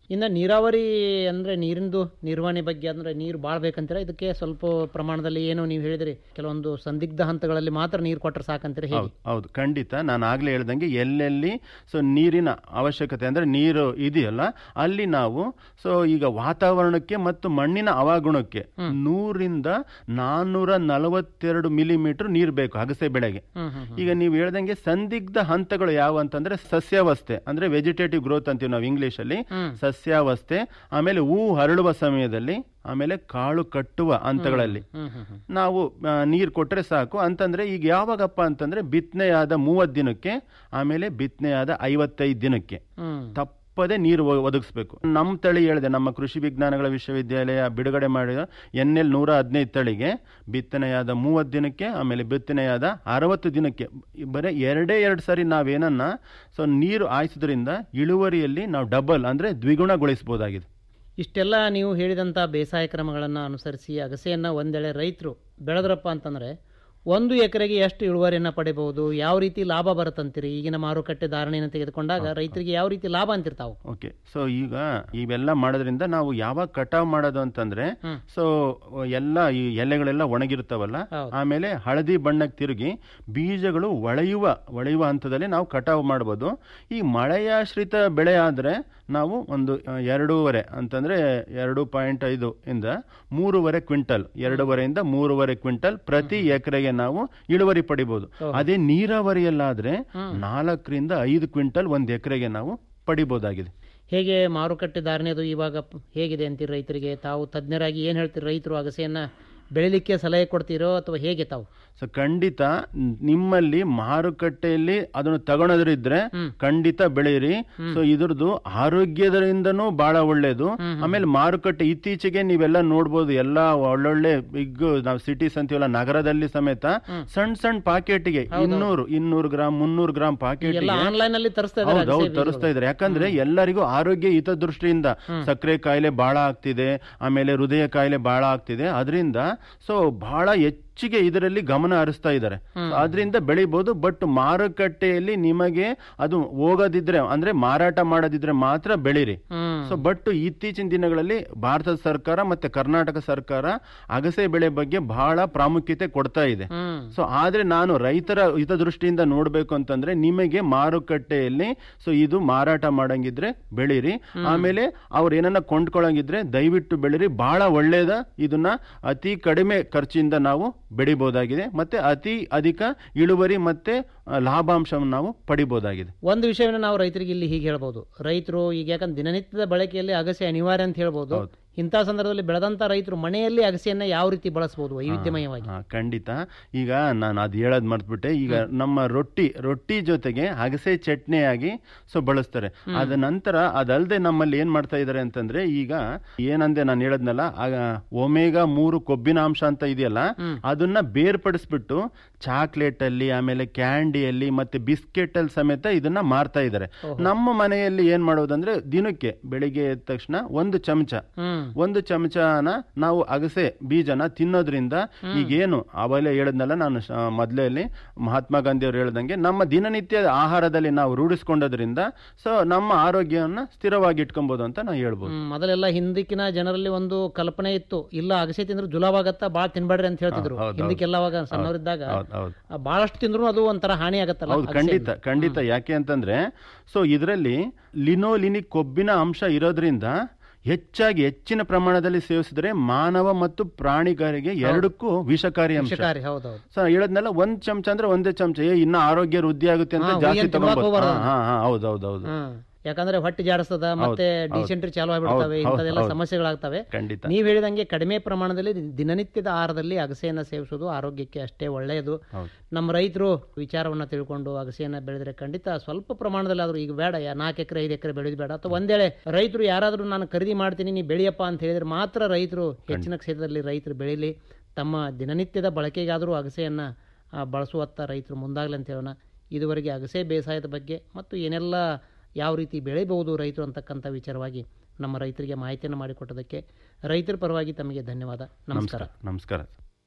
ಇನ್ನು ನೀರಾವರಿ ಅಂದರೆ ನೀರಿಂದು ನಿರ್ವಹಣೆ ಬಗ್ಗೆ ಅಂದರೆ ನೀರು ಭಾಳ ಬೇಕಂತೀರ ಇದಕ್ಕೆ ಸ್ವಲ್ಪ ಪ್ರಮಾಣದಲ್ಲಿ ಏನು ನೀವು ಹೇಳಿದ್ರಿ ಕೆಲವೊಂದು ಸಂದಿಗ್ಧ ಹಂತಗಳಲ್ಲಿ ಮಾತ್ರ ನೀರು ಕೊಟ್ಟರೆ ಸಾಕಂತೀರ ಹೇಗೆ ಹೌದು ಹೌದು ಖಂಡಿತ ನಾನು ಆಗ್ಲೇ ಹೇಳ್ದಂಗೆ ಎಲ್ಲೆಲ್ಲಿ ಸೊ ನೀರಿನ ಅವಶ್ಯಕತೆ ಅಂದ್ರೆ ನೀರು ಇದೆಯಲ್ಲ ಅಲ್ಲಿ ನಾವು ಸೊ ಈಗ ವಾತಾವರಣಕ್ಕೆ ಮತ್ತು ಮಣ್ಣಿನ ಅವಗುಣಕ್ಕೆ ನೂರಿಂದ ನಾನ್ನೂರ ನಲವತ್ತೆರಡು ಮಿಲಿಮೀಟರ್ ನೀರು ಬೇಕು ಅಗಸೆ ಬೆಳೆಗೆ ಈಗ ನೀವು ಹೇಳ್ದಂಗೆ ಸಂದಿಗ್ಧ ಹಂತಗಳು ಯಾವ ಅಂತಂದ್ರೆ ಸಸ್ಯಾವಸ್ಥೆ ಅಂದ್ರೆ ವೆಜಿಟೇಟಿವ್ ಗ್ರೋತ್ ಅಂತೀವಿ ನಾವು ಇಂಗ್ಲಿಷ್ ಅಲ್ಲಿ ಸಸ್ಯಾವಸ್ಥೆ ಆಮೇಲೆ ಹೂ ಹರಳುವ ಸಮಯದಲ್ಲಿ ಆಮೇಲೆ ಕಾಳು ಕಟ್ಟುವ ಹಂತಗಳಲ್ಲಿ ನಾವು ನೀರು ಕೊಟ್ಟರೆ ಸಾಕು ಅಂತಂದ್ರೆ ಈಗ ಯಾವಾಗಪ್ಪ ಅಂತಂದ್ರೆ ಬಿತ್ತನೆಯಾದ ಮೂವತ್ತು ದಿನಕ್ಕೆ ಆಮೇಲೆ ಬಿತ್ತನೆಯಾದ ಐವತ್ತೈದು ದಿನಕ್ಕೆ ತಪ್ಪದೆ ನೀರು ಒ- ಒದಗಿಸ್ಬೇಕು ನಮ್ಮ ತಳಿ ಹೇಳಿದೆ ನಮ್ಮ ಕೃಷಿ ವಿಜ್ಞಾನಗಳ ವಿಶ್ವವಿದ್ಯಾಲಯ ಬಿಡುಗಡೆ ಮಾಡಿದ ಎನ್ ಎಲ್ ನೂರ ಹದಿನೈದು ತಳಿಗೆ ಬಿತ್ತನೆಯಾದ ಮೂವತ್ತು ದಿನಕ್ಕೆ ಆಮೇಲೆ ಬಿತ್ತನೆಯಾದ ಅರವತ್ತು ದಿನಕ್ಕೆ ಬರೀ ಎರಡೇ ಎರಡು ಸಾರಿ ನಾವೇನನ್ನ ಸೊ ನೀರು ಹಾಯಿಸೋದ್ರಿಂದ ಇಳುವರಿಯಲ್ಲಿ ನಾವು ಡಬಲ್ ಅಂದ್ರೆ ದ್ವಿಗುಣಗೊಳಿಸಬಹುದಾಗಿದೆ ಇಷ್ಟೆಲ್ಲ ನೀವು ಹೇಳಿದಂಥ ಬೇಸಾಯ ಕ್ರಮಗಳನ್ನು ಅನುಸರಿಸಿ ಅಗಸೆಯನ್ನು ಒಂದೆಳೆ ರೈತರು ಬೆಳೆದ್ರಪ್ಪ ಅಂತಂದರೆ ಒಂದು ಎಕರೆಗೆ ಎಷ್ಟು ಇಳುವರಿಯನ್ನು ಪಡಿಬಹುದು ಯಾವ ರೀತಿ ಲಾಭ ಬರುತ್ತಂತೀರಿ ಈಗಿನ ಮಾರುಕಟ್ಟೆ ಧಾರಣೆಯನ್ನು ತೆಗೆದುಕೊಂಡಾಗ ರೈತರಿಗೆ ಯಾವ ರೀತಿ ಲಾಭ ಅಂತಿರ್ತಾವೆ ಓಕೆ ಸೊ ಈಗ ಇವೆಲ್ಲ ಮಾಡೋದ್ರಿಂದ ನಾವು ಯಾವಾಗ ಕಟಾವ್ ಮಾಡೋದು ಅಂತಂದ್ರೆ ಸೊ ಎಲ್ಲ ಈ ಎಲೆಗಳೆಲ್ಲ ಒಣಗಿರ್ತಾವಲ್ಲ ಆಮೇಲೆ ಹಳದಿ ಬಣ್ಣಕ್ಕೆ ತಿರುಗಿ ಬೀಜಗಳು ಒಳೆಯುವ ಒಳೆಯುವ ಹಂತದಲ್ಲಿ ನಾವು ಕಟಾವು ಮಾಡ್ಬೋದು ಈ ಮಳೆಯಾಶ್ರಿತ ಬೆಳೆ ಆದ್ರೆ ನಾವು ಒಂದು ಆ, ಎರಡೂವರೆ ಅಂತಂದ್ರೆ ಎರಡು ಪಾಯಿಂಟ್ ಐದು ಇಂದ ಮೂರುವರೆ ಕ್ವಿಂಟಲ್ ಎರಡೂವರೆಯಿಂದ ಮೂರುವರೆ ಕ್ವಿಂಟಲ್ ಪ್ರತಿ ಎಕರೆಗೆ ನಾವು ಇಳುವರಿ ಪಡಿಬಹುದು ಅದೇ ನೀರಾವರಿಯಲ್ಲಾದ್ರೆ ನಾಲ್ಕರಿಂದ ಐದು ಕ್ವಿಂಟಲ್ ಒಂದು ಎಕರೆಗೆ ನಾವು ಪಡಿಬಹುದಾಗಿದೆ ಹೇಗೆ ಮಾರುಕಟ್ಟೆ ಧಾರಣೆದು ಇವಾಗ ಪ್- ಹೇಗಿದೆ ಅಂತೀರಿ ರೈತರಿಗೆ ತಾವು ತಜ್ಞರಾಗಿ ಏನು ಹೇಳ್ತೀರಿ ರೈತರು ಅಗಸೆಯನ್ನು ಬೆಳಿಲಿಕ್ಕೆ ಸಲಹೆ ಕೊಡ್ತೀರೋ ಅಥವಾ ಹೇಗೆ ತಾವು ಸೊ ಖಂಡಿತ ನಿಮ್ಮಲ್ಲಿ ಮಾರುಕಟ್ಟೆಯಲ್ಲಿ ಅದನ್ನು ತಗೊಳೋದ್ರಿದ್ರೆ ಖಂಡಿತ ಬೆಳೀರಿ ಸೊ ಇದ್ರದ್ದು ಆರೋಗ್ಯದಿಂದನೂ ಬಹಳ ಒಳ್ಳೇದು ಆಮೇಲೆ ಮಾರುಕಟ್ಟೆ ಇತ್ತೀಚೆಗೆ ನೀವೆಲ್ಲ ನೋಡ್ಬೋದು ಎಲ್ಲ ಒಳ್ಳೊಳ್ಳೆ ಬಿಗ್ ನಾವು ಸಿಟೀಸ್ ಅಂತೀವಲ್ಲ ನಗರದಲ್ಲಿ ಸಮೇತ ಸಣ್ಣ ಸಣ್ಣ ಪಾಕೆಟ್ಗೆ ಇನ್ನೂರು ಇನ್ನೂರು ಗ್ರಾಮ್ ಮುನ್ನೂರು ಗ್ರಾಮ್ ಪಾಕೆಟ್ ಎಲ್ಲ ಆನ್ಲೈನ್ ಅಲ್ಲಿ ತರಿಸ್ತಾ ಇದ್ದಾರೆ ಹೌದು ಹೌದು ತರಿಸ್ತಾ ಇದ್ದಾರೆ ಯಾಕಂದ್ರೆ ಎಲ್ಲರಿಗೂ ಆರೋಗ್ಯ ಹಿತದೃಷ್ಟಿಯಿಂದ ಸಕ್ಕರೆ ಕಾಯಿಲೆ ಬಹಳ ಆಗ್ತಿದೆ ಆಮೇಲೆ ಹೃದಯ ಕಾಯಿಲೆ ಬಹಳ ಆಗ್ತಿದೆ ಅದರಿಂದ ಸೊ ಬಹಳ ಹೆಚ್ಚಿಗೆ ಇದರಲ್ಲಿ ಗಮನ ಹರಿಸ್ತಾ ಇದ್ದಾರೆ ಅದರಿಂದ ಬೆಳಿಬಹುದು ಬಟ್ ಮಾರುಕಟ್ಟೆಯಲ್ಲಿ ನಿಮಗೆ ಅದು ಹೋಗೋದಿದ್ರೆ ಅಂದ್ರೆ ಮಾರಾಟ ಮಾಡೋದಿದ್ರೆ ಮಾತ್ರ ಬೆಳೀರಿ ಸೊ ಬಟ್ ಇತ್ತೀಚಿನ ದಿನಗಳಲ್ಲಿ ಭಾರತ ಸರ್ಕಾರ ಮತ್ತೆ ಕರ್ನಾಟಕ ಸರ್ಕಾರ ಅಗಸೆ ಬೆಳೆ ಬಗ್ಗೆ ಬಹಳ ಪ್ರಾಮುಖ್ಯತೆ ಕೊಡ್ತಾ ಇದೆ ಸೊ ಆದ್ರೆ ನಾನು ರೈತರ ಹಿತದೃಷ್ಟಿಯಿಂದ ನೋಡ್ಬೇಕು ಅಂತಂದ್ರೆ ನಿಮಗೆ ಮಾರುಕಟ್ಟೆಯಲ್ಲಿ ಸೊ ಇದು ಮಾರಾಟ ಮಾಡಂಗಿದ್ರೆ ಬೆಳೀರಿ ಆಮೇಲೆ ಅವ್ರು ಏನನ್ನ ಕೊಂಡ್ಕೊಳ್ಳಂಗಿದ್ರೆ ದಯವಿಟ್ಟು ಬೆಳೀರಿ ಬಹಳ ಒಳ್ಳೇದ ಇದನ್ನ ಅತಿ ಕಡಿಮೆ ಖರ್ಚಿಂದ ನಾವು ಬೆಳಿಬಹುದಾಗಿದೆ ಮತ್ತೆ ಅತಿ ಅಧಿಕ ಇಳುವರಿ ಮತ್ತೆ ಆ, ಲಾಭಾಂಶವನ್ನು ನಾವು ಪಡಿಬಹುದಾಗಿದೆ ಒಂದು ವಿಷಯವನ್ನು ನಾವು ರೈತರಿಗೆ ಇಲ್ಲಿ ಹೀಗೆ ಹೇಳ್ಬೋದು ರೈತರು ಈಗ ಯಾಕಂದ್ರೆ ದಿನನಿತ್ಯದ ಬಳಕೆಯಲ್ಲಿ ಅಗಸೆ ಅನಿವಾರ್ಯ ಅಂತ ಹೇಳ್ಬೋದು ಇಂಥ ಸಂದರ್ಭದಲ್ಲಿ ಬೆಳೆದಂತ ರೈತರು ಮನೆಯಲ್ಲಿ ಅಗಸೆಯನ್ನ ಯಾವ ರೀತಿ ಬಳಸಬಹುದು ವೈವಿಧ್ಯಮಯವಾಗಿ ಹಾ, ಖಂಡಿತ ಈಗ ನಾನು ಅದು ಹೇಳೋದ್ ಮರ್ತ್ಬಿಟ್ಟೆ ಈಗ ನಮ್ಮ ರೊಟ್ಟಿ ರೊಟ್ಟಿ ಜೊತೆಗೆ ಅಗಸೆ ಚಟ್ನಿಯಾಗಿ ಸೊ ಬಳಸ್ತಾರೆ ಅದ ನಂತರ ಅದಲ್ಲದೆ ನಮ್ಮಲ್ಲಿ ಏನ್ ಮಾಡ್ತಾ ಇದಾರೆ ಅಂತಂದ್ರೆ ಈಗ ಏನಂದೆ ನಾನು ಹೇಳದ್ನಲ್ಲ ಆಗ ಒಮೇಗಾ ಮೂರು ಕೊಬ್ಬಿನ ಅಂಶ ಅಂತ ಇದೆಯಲ್ಲ ಅದನ್ನ ಬೇರ್ಪಡಿಸ್ಬಿಟ್ಟು ಚಾಕ್ಲೇಟ್ ಅಲ್ಲಿ ಆಮೇಲೆ ಕ್ಯಾಂಡಿಯಲ್ಲಿ ಮತ್ತೆ ಬಿಸ್ಕೆಟ್ ಅಲ್ಲಿ ಸಮೇತ ಇದನ್ನ ಮಾರ್ತಾ ಇದ್ದಾರೆ ನಮ್ಮ ಮನೆಯಲ್ಲಿ ಏನ್ ಮಾಡೋದಂದ್ರೆ ದಿನಕ್ಕೆ ಬೆಳಿಗ್ಗೆ ಎದ್ದ ತಕ್ಷಣ ಒಂದು ಚಮಚ ಒಂದು ಚಮಚನ ನಾವು ಅಗಸೆ ಬೀಜನ ತಿನ್ನೋದ್ರಿಂದ ಈಗೇನು ಅವೆಲ್ಲ ಹೇಳದ್ನಲ್ಲ ನಾನು ಶ- ಮೊದ್ಲಲ್ಲಿ ಮಹಾತ್ಮ ಗಾಂಧಿ ಅವರು ಹೇಳ್ದಂಗೆ ನಮ್ಮ ದಿನನಿತ್ಯ ಆಹಾರದಲ್ಲಿ ನಾವು ರೂಢಿಸ್ಕೊಂಡೋದ್ರಿಂದ ಸೊ ನಮ್ಮ ಆರೋಗ್ಯವನ್ನ ಸ್ಥಿರವಾಗಿ ಇಟ್ಕೊಬಹುದು ಅಂತ ನಾವು ಹೇಳ್ಬೋದು ಹ್ಮ್, ಮೊದಲೆಲ್ಲ ಹಿಂದಿಕ್ಕಿನ ಜನರಲ್ಲಿ ಒಂದು ಕಲ್ಪನೆ ಇತ್ತು ಇಲ್ಲ ಅಗಸೆ ತಿಂದ್ರೆ ಜುಲಾವಾಗತ್ತ ಬಾಳ ತಿನ್ಬೇಡ್ರಿ ಅಂತ ಹೇಳ್ತಿದ್ರು ಹೌದು, ಹೌದು. ಹಿಂದಕ್ಕೆಲ್ಲ ಅವಾಗ ಸಣ್ಣವರಿದ್ದಾಗ ಹೌದು, ಹೌದು. ಆ, ಬಹಳಷ್ಟು ತಿಂದ್ರು ಅದು ಒಂಥರ ಹಾನಿ ಆಗತ್ತಲ್ಲ ಹೌದು ಅಗಸೆಯಿಂದ. ಖಂಡಿತ ಖಂಡಿತ ಯಾಕೆ ಅಂತಂದ್ರೆ ಸೊ ಇದರಲ್ಲಿ ಲಿನೋಲಿನಿಕ್ ಕೊಬ್ಬಿನ ಅಂಶ ಇರೋದ್ರಿಂದ ಹೆಚ್ಚಾಗಿ ಹೆಚ್ಚಿನ ಪ್ರಮಾಣದಲ್ಲಿ ಸೇವಿಸಿದ್ರೆ ಮಾನವ ಮತ್ತು ಪ್ರಾಣಿಗರಿಗೆ ಎರಡಕ್ಕೂ ವಿಷಕಾರಿ ಅಂಶ ವಿಷಕಾರಿ ಹೌದೌದು ಸೊ ಹೇಳದ್ನೆಲ್ಲ ಒಂದ್ ಚಮಚ ಅಂದ್ರೆ ಒಂದೇ ಚಮಚ ಏ ಇನ್ನ ಆರೋಗ್ಯ ವೃದ್ಧಿ ಆಗುತ್ತೆ ಅಂತ ಹಾ, ಜಾಸ್ತಿ ಹುಯ್ಯನ್ ತಿನ್ನೋಕ್ ತಗೊಂಡ್ಬೋದು ಹೋಗ್ಬಾರ್ದು. ಹಾ ಹಾ ಹೌದು ಹೌದು ಹೌದು ಹ್ಮ್. ಯಾಕಂದ್ರೆ ಹೊಟ್ಟೆ ಜಾಡಿಸ್ತದ ಮತ್ತೆ ಹೌದು, ಡಿಸೆಂಟ್ರಿ ಚಾಲು ಹೌದು, ಆಗ್ಬಿಡ್ತವೆ ಹೌದು, ಇಂಥದೆಲ್ಲ ಹೌದು. ಸಮಸ್ಯೆಗಳಾಗ್ತವೆ ಖಂಡಿತ. ನೀವ್ ಹೇಳಿದಂಗೆ ಕಡಿಮೆ ಪ್ರಮಾಣದಲ್ಲಿ ದಿನನಿತ್ಯದ ಆಹಾರದಲ್ಲಿ ಅಗಸೆಯನ್ನ ಸೇವಿಸೋದು ಆರೋಗ್ಯಕ್ಕೆ ಅಷ್ಟೇ ಒಳ್ಳೆಯದು ಹೌದು. ನಮ್ಮ ರೈತರು ವಿಚಾರವನ್ನ ತಿಳ್ಕೊಂಡು ಅಗಸೆಯನ್ನ ಬೆಳೆದ್ರೆ ಖಂಡಿತ ಸ್ವಲ್ಪ ಪ್ರಮಾಣದಲ್ಲಿ ಆದ್ರೂ ಈಗ ಬೇಡ ಯಾ- ನಾಲ್ಕು ಎಕರೆ ಐದು ಎಕರೆ ಬೆಳೆದು ಬೇಡ ಅಥವಾ ಒಂದೇಳೆ ರೈತರು ಯಾರಾದ್ರೂ ನಾನು ಖರೀದಿ ಮಾಡ್ತೀನಿ ನೀ ಬೆಳೆಯಪ್ಪ ಅಂತ ಹೇಳಿದ್ರೆ ಮಾತ್ರ ರೈತರು ಹೆಚ್ಚಿನ ಕ್ಷೇತ್ರದಲ್ಲಿ ರೈತರು ಬೆಳೀಲಿ ತಮ್ಮ ದಿನನಿತ್ಯದ ಬಳಕೆಗಾದರೂ ಅಗಸೆಯನ್ನ ಆ, ಬಳಸುವತ್ತ ರೈತರು ಮುಂದಾಗಲಿ ಅಂತ ಹೇಳೋಣ ಇದುವರೆಗೆ ಅಗಸೆ ಬೇಸಾಯದ ಬಗ್ಗೆ ಮತ್ತು ಏನೆಲ್ಲ ಯಾವ ರೀತಿ ಬೆಳೆಯಬಹುದು ರೈತರು ಅಂತಕ್ಕಂಥ ವಿಚಾರವಾಗಿ ನಮ್ಮ ರೈತರಿಗೆ ಮಾಹಿತಿಯನ್ನು ಮಾಡಿಕೊಟ್ಟದಕ್ಕೆ ರೈತರ ಪರವಾಗಿ ತಮಗೆ ಧನ್ಯವಾದ ನಮಸ್ಕಾರ ನಮಸ್ಕಾರ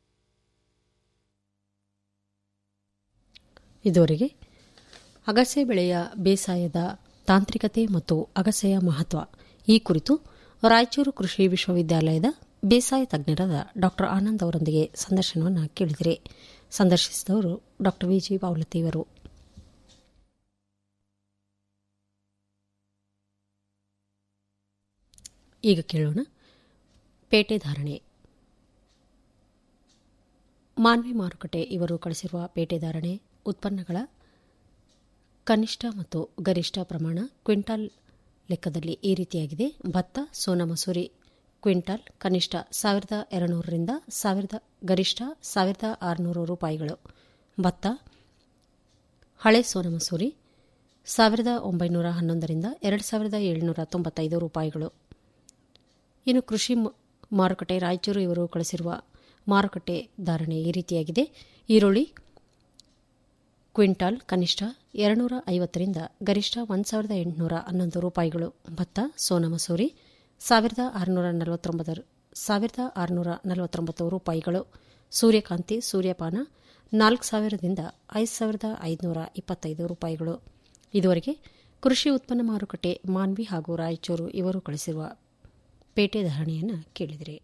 ಇದುವರೆಗೆ ಅಗಸೆ ಬೆಳೆಯ ಬೇಸಾಯದ ತಾಂತ್ರಿಕತೆ ಮತ್ತು ಅಗಸೆಯ ಮಹತ್ವ ಈ ಕುರಿತು ರಾಯಚೂರು ಕೃಷಿ ವಿಶ್ವವಿದ್ಯಾಲಯದ ಬೇಸಾಯ ತಜ್ಞರಾದ ಡಾ ಆನಂದ್ ಅವರೊಂದಿಗೆ ಸಂದರ್ಶನವನ್ನು ಕೇಳಿದಿರಿ ಸಂದರ್ಶಿಸಿದವರು ಡಾ ವಿಜಿ ಬಾವಲತಿ ಇವರು ಈಗ ಕೇಳೋಣ ಪೇಟೆ ಧಾರಣೆ ಮಾನ್ವಿ ಮಾರುಕಟ್ಟೆ ಇವರು ಕಳಿಸಿರುವ ಪೇಟೆ ಧಾರಣೆ ಉತ್ಪನ್ನಗಳ ಕನಿಷ್ಠ ಮತ್ತು ಗರಿಷ್ಠ ಪ್ರಮಾಣ ಕ್ವಿಂಟಾಲ್ ಲೆಕ್ಕದಲ್ಲಿ ಈ ರೀತಿಯಾಗಿದೆ ಭತ್ತ ಸೋನಾ ಮಸೂರಿ ಕ್ವಿಂಟಾಲ್ ಕನಿಷ್ಠ ಸಾವಿರದ ಎರಡುನೂರರಿಂದ ಸಾವಿರದ ಗರಿಷ್ಠ ಸಾವಿರದ ಆರುನೂರು ರೂಪಾಯಿಗಳು ಭತ್ತ ಹಳೆ ಸೋನಾ ಮಸೂರಿ ಸಾವಿರದ ಒಂಬೈನೂರ ಹನ್ನೊಂದರಿಂದ ಎರಡು ಸಾವಿರದ ಏಳುನೂರ ತೊಂಬತ್ತೈದು ರೂಪಾಯಿಗಳು ಇನ್ನು ಕೃಷಿ ಮಾರುಕಟ್ಟೆ ರಾಯಚೂರು ಇವರು ಕಳಿಸಿರುವ ಮಾರುಕಟ್ಟೆ ಧಾರಣೆ ಈ ರೀತಿಯಾಗಿದೆ ಈರುಳ್ಳಿ ಕ್ವಿಂಟಾಲ್ ಕನಿಷ್ಠ ಎರಡುನೂರ ಐವತ್ತರಿಂದ ಗರಿಷ್ಠ ಒಂದು ಸಾವಿರದ ಎಂಟುನೂರ ಹನ್ನೊಂದು ರೂಪಾಯಿಗಳು ಭತ್ತ ಸೋನಾ ಮಸೂರಿ ಸಾವಿರದ ಆರುನೂರ ನಲವತ್ತೊಂಬತ್ತು ಸಾವಿರದ ಆರುನೂರ ನಲವತ್ತೊಂಬತ್ತು ರೂಪಾಯಿಗಳು ಸೂರ್ಯಕಾಂತಿ ಸೂರ್ಯಪಾನ ನಾಲ್ಕು ಸಾವಿರದಿಂದ ಐದು ಸಾವಿರದ ಐದುನೂರ ಇಪ್ಪತ್ತೈದು ರೂಪಾಯಿಗಳು ಇದುವರೆಗೆ ಕೃಷಿ ಉತ್ಪನ್ನ ಮಾರುಕಟ್ಟೆ ಮಾನ್ವಿ ಹಾಗೂ ರಾಯಚೂರು ಇವರು ಕಳಿಸಿರುವ ಪೇಟೆ ಧಾರಣೆಯನ್ನು ಕೇಳಿದಿರಿ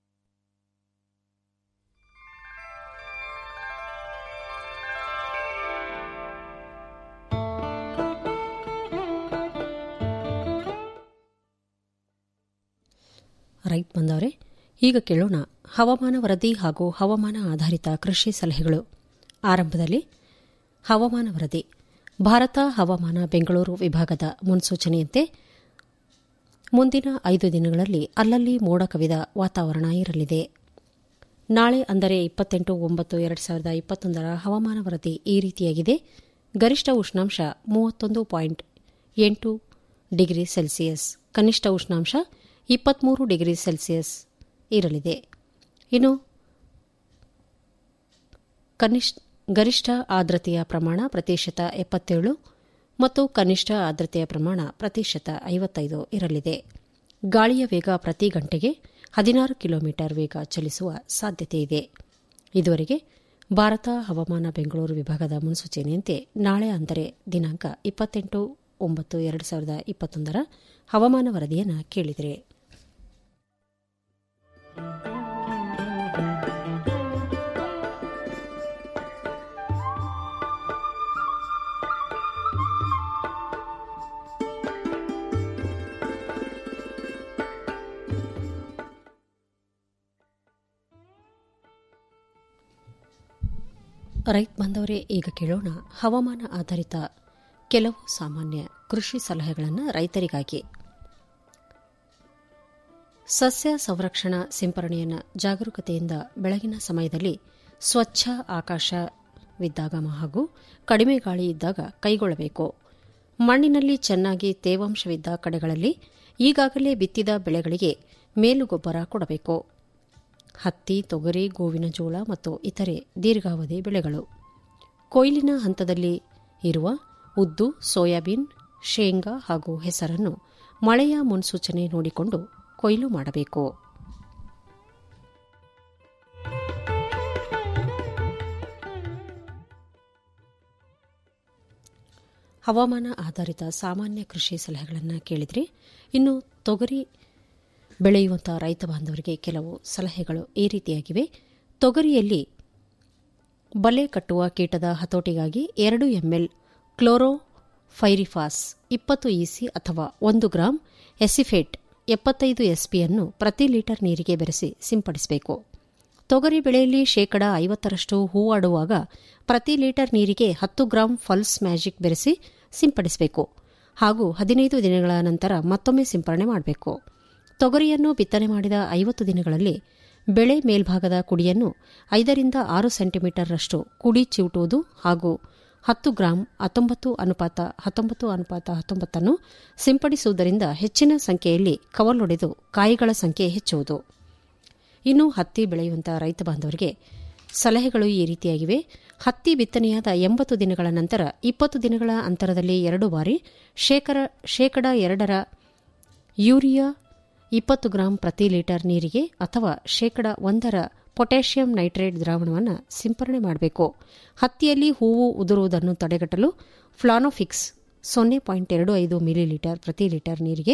ರೈಟ್ ಬಂದವರೆ ಈಗ ಕೇಳೋಣ ಹವಾಮಾನ ವರದಿ ಹಾಗೂ ಹವಾಮಾನ ಆಧಾರಿತ ಕೃಷಿ ಸಲಹೆಗಳು ಆರಂಭದಲ್ಲಿ ಹವಾಮಾನ ವರದಿ ಭಾರತ ಹವಾಮಾನ ಬೆಂಗಳೂರು ವಿಭಾಗದ ಮುನ್ಸೂಚನೆಯಂತೆ ಮುಂದಿನ ಐದು ದಿನಗಳಲ್ಲಿ ಅಲ್ಲಲ್ಲಿ ಮೋಡ ಕವಿದ ವಾತಾವರಣ ಇರಲಿದೆ ನಾಳೆ ಅಂದರೆ ಇಪ್ಪತ್ತೆಂಟು ಒಂಬತ್ತು ಎರಡು ಸಾವಿರದ ಇಪ್ಪತ್ತೊಂದರ ಹವಾಮಾನ ವರದಿ ಈ ರೀತಿಯಾಗಿದೆ ಗರಿಷ್ಠ ಉಷ್ಣಾಂಶ ಮೂವತ್ತೊಂದು ಪಾಯಿಂಟ್ ಎಂಟು ಡಿಗ್ರಿ ಸೆಲ್ಸಿಯಸ್ ಕನಿಷ್ಠ ಉಷ್ಣಾಂಶ ಇಪ್ಪತ್ಮೂರು ಡಿಗ್ರಿ ಸೆಲ್ಸಿಯಸ್ ಇರಲಿದೆ ಇನ್ನು ಕನಿಷ್ಠ ಗರಿಷ್ಠ ಆರ್ದ್ರತೆಯ ಪ್ರಮಾಣ ಪ್ರತಿಶತ ಎಪ್ಪತ್ತೇಳು ಮತ್ತು ಕನಿಷ್ಠ ಆರ್ದ್ರತೆಯ ಪ್ರಮಾಣ ಪ್ರತಿಶತ ಐವತ್ತೈದು ಇರಲಿದೆ ಗಾಳಿಯ ವೇಗ ಪ್ರತಿ ಗಂಟೆಗೆ ಹದಿನಾರು ಕಿಲೋಮೀಟರ್ ವೇಗ ಚಲಿಸುವ ಸಾಧ್ಯತೆಯಿದೆ ಇದುವರೆಗೆ ಭಾರತ ಹವಾಮಾನ ಬೆಂಗಳೂರು ವಿಭಾಗದ ಮುನ್ಸೂಚನೆಯಂತೆ ನಾಳೆ ಅಂದರೆ ದಿನಾಂಕ ಇಪ್ಪತ್ತೆಂಟು ಒಂಬತ್ತು ಎರಡು ಸಾವಿರದ ಇಪ್ಪತ್ತೊಂದರ ಹವಾಮಾನ ವರದಿಯನ್ನು ಕೇಳಿದರೆ ರೈತ ಬಂದವರೇ ಈಗ ಕೇಳೋಣ ಹವಾಮಾನ ಆಧಾರಿತ ಕೆಲವು ಸಾಮಾನ್ಯ ಕೃಷಿ ಸಲಹೆಗಳನ್ನು ರೈತರಿಗಾಗಿ ಸಸ್ಯ ಸಂರಕ್ಷಣಾ ಸಿಂಪರಣೆಯನ್ನು ಜಾಗರೂಕತೆಯಿಂದ ಬೆಳಗಿನ ಸಮಯದಲ್ಲಿ ಸ್ವಚ್ಛ ಆಕಾಶವಿದ್ದಾಗ ಹಾಗೂ ಕಡಿಮೆ ಗಾಳಿ ಇದ್ದಾಗ ಕೈಗೊಳ್ಳಬೇಕು ಮಣ್ಣಿನಲ್ಲಿ ಚೆನ್ನಾಗಿ ತೇವಾಂಶವಿದ್ದ ಕಡೆಗಳಲ್ಲಿ ಈಗಾಗಲೇ ಬಿತ್ತಿದ ಬೆಳೆಗಳಿಗೆ ಮೇಲುಗೊಬ್ಬರ ಕೊಡಬೇಕು ಹತ್ತಿ ತೊಗರಿ ಗೋವಿನ ಜೋಳ ಮತ್ತು ಇತರೆ ದೀರ್ಘಾವಧಿ ಬೆಳೆಗಳು ಕೊಯ್ಲಿನ ಹಂತದಲ್ಲಿ ಇರುವ ಉದ್ದು ಸೋಯಾಬೀನ್ ಶೇಂಗಾ ಹಾಗೂ ಹೆಸರನ್ನು ಮಳೆಯ ಮುನ್ಸೂಚನೆ ನೋಡಿಕೊಂಡು ಕೊಯ್ಲು ಮಾಡಬೇಕು ಹವಾಮಾನ ಆಧಾರಿತ ಸಾಮಾನ್ಯ ಕೃಷಿ ಸಲಹೆಗಳನ್ನು ಕೇಳಿದ್ರಿ ಇನ್ನು ತೊಗರಿ ಬೆಳೆಯುವಂತಹ ರೈತ ಬಾಂಧವರಿಗೆ ಕೆಲವು ಸಲಹೆಗಳು ಈ ರೀತಿಯಾಗಿವೆ ತೊಗರಿಯಲ್ಲಿ ಬಲೆ ಕಟ್ಟುವ ಕೀಟದ ಹತೋಟಿಗಾಗಿ ಎರಡು ಎಂಎಲ್ ಕ್ಲೋರೋ ಫೈರಿಫಾಸ್ ಇಪ್ಪತ್ತು ಇಸಿ ಅಥವಾ ಒಂದು ಗ್ರಾಂ ಎಸಿಫೇಟ್ ಎಪ್ಪತ್ತೈದು ಎಸ್ಪಿಯನ್ನು ಪ್ರತಿ ಲೀಟರ್ ನೀರಿಗೆ ಬೆರೆಸಿ ಸಿಂಪಡಿಸಬೇಕು ತೊಗರಿ ಬೆಳೆಯಲ್ಲಿ ಶೇಕಡಾ ಐವತ್ತರಷ್ಟು ಹೂವಾಡುವಾಗ ಪ್ರತಿ ಲೀಟರ್ ನೀರಿಗೆ ಹತ್ತು ಗ್ರಾಂ ಫಲ್ಸ್ ಮ್ಯಾಜಿಕ್ ಬೆರೆಸಿ ಸಿಂಪಡಿಸಬೇಕು ಹಾಗೂ ಹದಿನೈದು ದಿನಗಳ ನಂತರ ಮತ್ತೊಮ್ಮೆ ಸಿಂಪರಣೆ ಮಾಡಬೇಕು ತೊಗರಿಯನ್ನು ಬಿತ್ತನೆ ಮಾಡಿದ ಐವತ್ತು ದಿನಗಳಲ್ಲಿ ಬೆಳೆ ಮೇಲ್ಭಾಗದ ಕುಡಿಯನ್ನು ಐದರಿಂದ ಆರು ಸೆಂಟಿಮೀಟರ್ರಷ್ಟು ಕುಡಿ ಚಿವುಟುವುದು ಹಾಗೂ ಹತ್ತು ಗ್ರಾಂ ಹತ್ತೊಂಬತ್ತು ಅನುಪಾತ ಹತ್ತೊಂಬತ್ತು ಅನುಪಾತ ಹತ್ತೊಂಬತ್ತನ್ನು ಸಿಂಪಡಿಸುವುದರಿಂದ ಹೆಚ್ಚಿನ ಸಂಖ್ಯೆಯಲ್ಲಿ ಕವಲೊಡೆದು ಕಾಯಿಗಳ ಸಂಖ್ಯೆ ಹೆಚ್ಚುವುದು ಇನ್ನು ಹತ್ತಿ ಬೆಳೆಯುವಂತಹ ರೈತ ಬಾಂಧವರಿಗೆ ಸಲಹೆಗಳು ಈ ರೀತಿಯಾಗಿವೆ ಹತ್ತಿ ಬಿತ್ತನೆಯಾದ ಎಂಬತ್ತು ದಿನಗಳ ನಂತರ ಇಪ್ಪತ್ತು ದಿನಗಳ ಅಂತರದಲ್ಲಿ ಎರಡು ಬಾರಿ ಶೇಕಡ ಎರಡರ ಯೂರಿಯಾ ಇಪ್ಪತ್ತು ಗ್ರಾಂ ಪ್ರತಿ ಲೀಟರ್ ನೀರಿಗೆ ಅಥವಾ ಶೇಕಡ ಒಂದರ ಪೊಟ್ಯಾಷಿಯಂ ನೈಟ್ರೇಟ್ ದ್ರಾವಣವನ್ನು ಸಿಂಪರಣೆ ಮಾಡಬೇಕು ಹತ್ತಿಯಲ್ಲಿ ಹೂವು ಉದುರುವುದನ್ನು ತಡೆಗಟ್ಟಲು ಫ್ಲಾನೋಫಿಕ್ಸ್ ಸೊನ್ನೆ ಪಾಯಿಂಟ್ ಎರಡು ಐದು ಮಿಲಿಲೀಟರ್ ಪ್ರತಿ ಲೀಟರ್ ನೀರಿಗೆ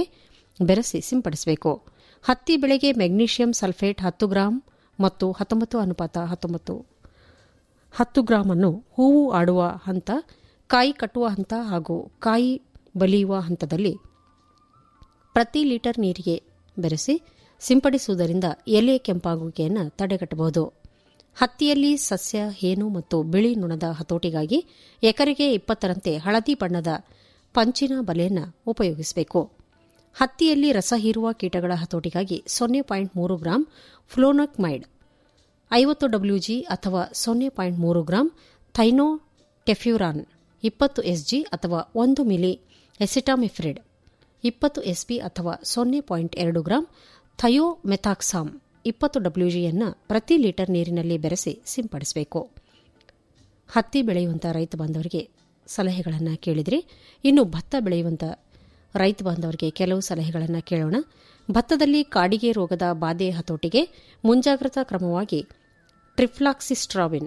ಬೆರೆಸಿ ಸಿಂಪಡಿಸಬೇಕು ಹತ್ತಿ ಬೆಳೆಗೆ ಮೆಗ್ನೀಷಿಯಂ ಸಲ್ಫೇಟ್ ಹತ್ತು ಗ್ರಾಂ ಮತ್ತು ಹತ್ತೊಂಬತ್ತು ಅನುಪಾತ ಹತ್ತೊಂಬತ್ತು ಹತ್ತು ಗ್ರಾಂ ಅನ್ನು ಹೂವು ಆಡುವ ಹಂತ ಕಾಯಿ ಕಟ್ಟುವ ಹಂತ ಹಾಗೂ ಕಾಯಿ ಬಲಿಯುವ ಹಂತದಲ್ಲಿ ಪ್ರತಿ ಲೀಟರ್ ನೀರಿಗೆ ಬೆರೆಸಿ ಸಿಂಪಡಿಸುವುದರಿಂದ ಎಲೆ ಕೆಂಪಾಗುವಿಕೆಯನ್ನು ತಡೆಗಟ್ಟಬಹುದು ಹತ್ತಿಯಲ್ಲಿ ಸಸ್ಯ ಹೇನು ಮತ್ತು ಬಿಳಿ ನುಣದ ಹತೋಟಿಗಾಗಿ ಎಕರೆಗೆ ಇಪ್ಪತ್ತರಂತೆ ಹಳದಿ ಬಣ್ಣದ ಪಂಚಿನ ಬಲೆಯನ್ನು ಉಪಯೋಗಿಸಬೇಕು ಹತ್ತಿಯಲ್ಲಿ ರಸ ಹೀರುವ ಕೀಟಗಳ ಹತೋಟಿಗಾಗಿ ಸೊನ್ನೆ ಪಾಯಿಂಟ್ ಮೂರು ಗ್ರಾಂ ಫ್ಲೋನಕ್ಮೈಡ್ ಐವತ್ತು ಡಬ್ಲ್ಯೂಜಿ ಅಥವಾ ಸೊನ್ನೆ ಪಾಯಿಂಟ್ ಮೂರು ಗ್ರಾಂ ಥೈನೋ ಟೆಫ್ಯೂರಾನ್ ಇಪ್ಪತ್ತು ಎಸ್ಜಿ ಅಥವಾ ಒಂದು ಮಿಲಿ ಎಸಿಟಾಮಿಫ್ರಿಡ್ ಇಪ್ಪತ್ತು ಎಸ್ಪಿ ಅಥವಾ ಸೊನ್ನೆ ಪಾಯಿಂಟ್ ಎರಡು ಗ್ರಾಂ ಥಯೋಮೆಥಾಕ್ಸಾಮ್ ಇಪ್ಪತ್ತು ಡಬ್ಲ್ಯೂಜಿಯನ್ನು ಪ್ರತಿ ಲೀಟರ್ ನೀರಿನಲ್ಲಿ ಬೆರೆಸಿ ಸಿಂಪಡಿಸಬೇಕು ಹತ್ತಿ ಬೆಳೆಯುವಂಥ ರೈತ ಬಾಂಧವರಿಗೆ ಸಲಹೆಗಳನ್ನು ಕೇಳಿದ್ರಿ ಇನ್ನು ಭತ್ತ ಬೆಳೆಯುವಂಥ ರೈತ ಬಾಂಧವರಿಗೆ ಕೆಲವು ಸಲಹೆಗಳನ್ನು ಕೇಳೋಣ ಭತ್ತದಲ್ಲಿ ಕಾಡಿಗೆ ರೋಗದ ಬಾಧೆ ಹತೋಟಿಗೆ ಮುಂಜಾಗ್ರತಾ ಕ್ರಮವಾಗಿ ಟ್ರಿಫ್ಲಾಕ್ಸಿಸ್ಟ್ರಾವಿನ್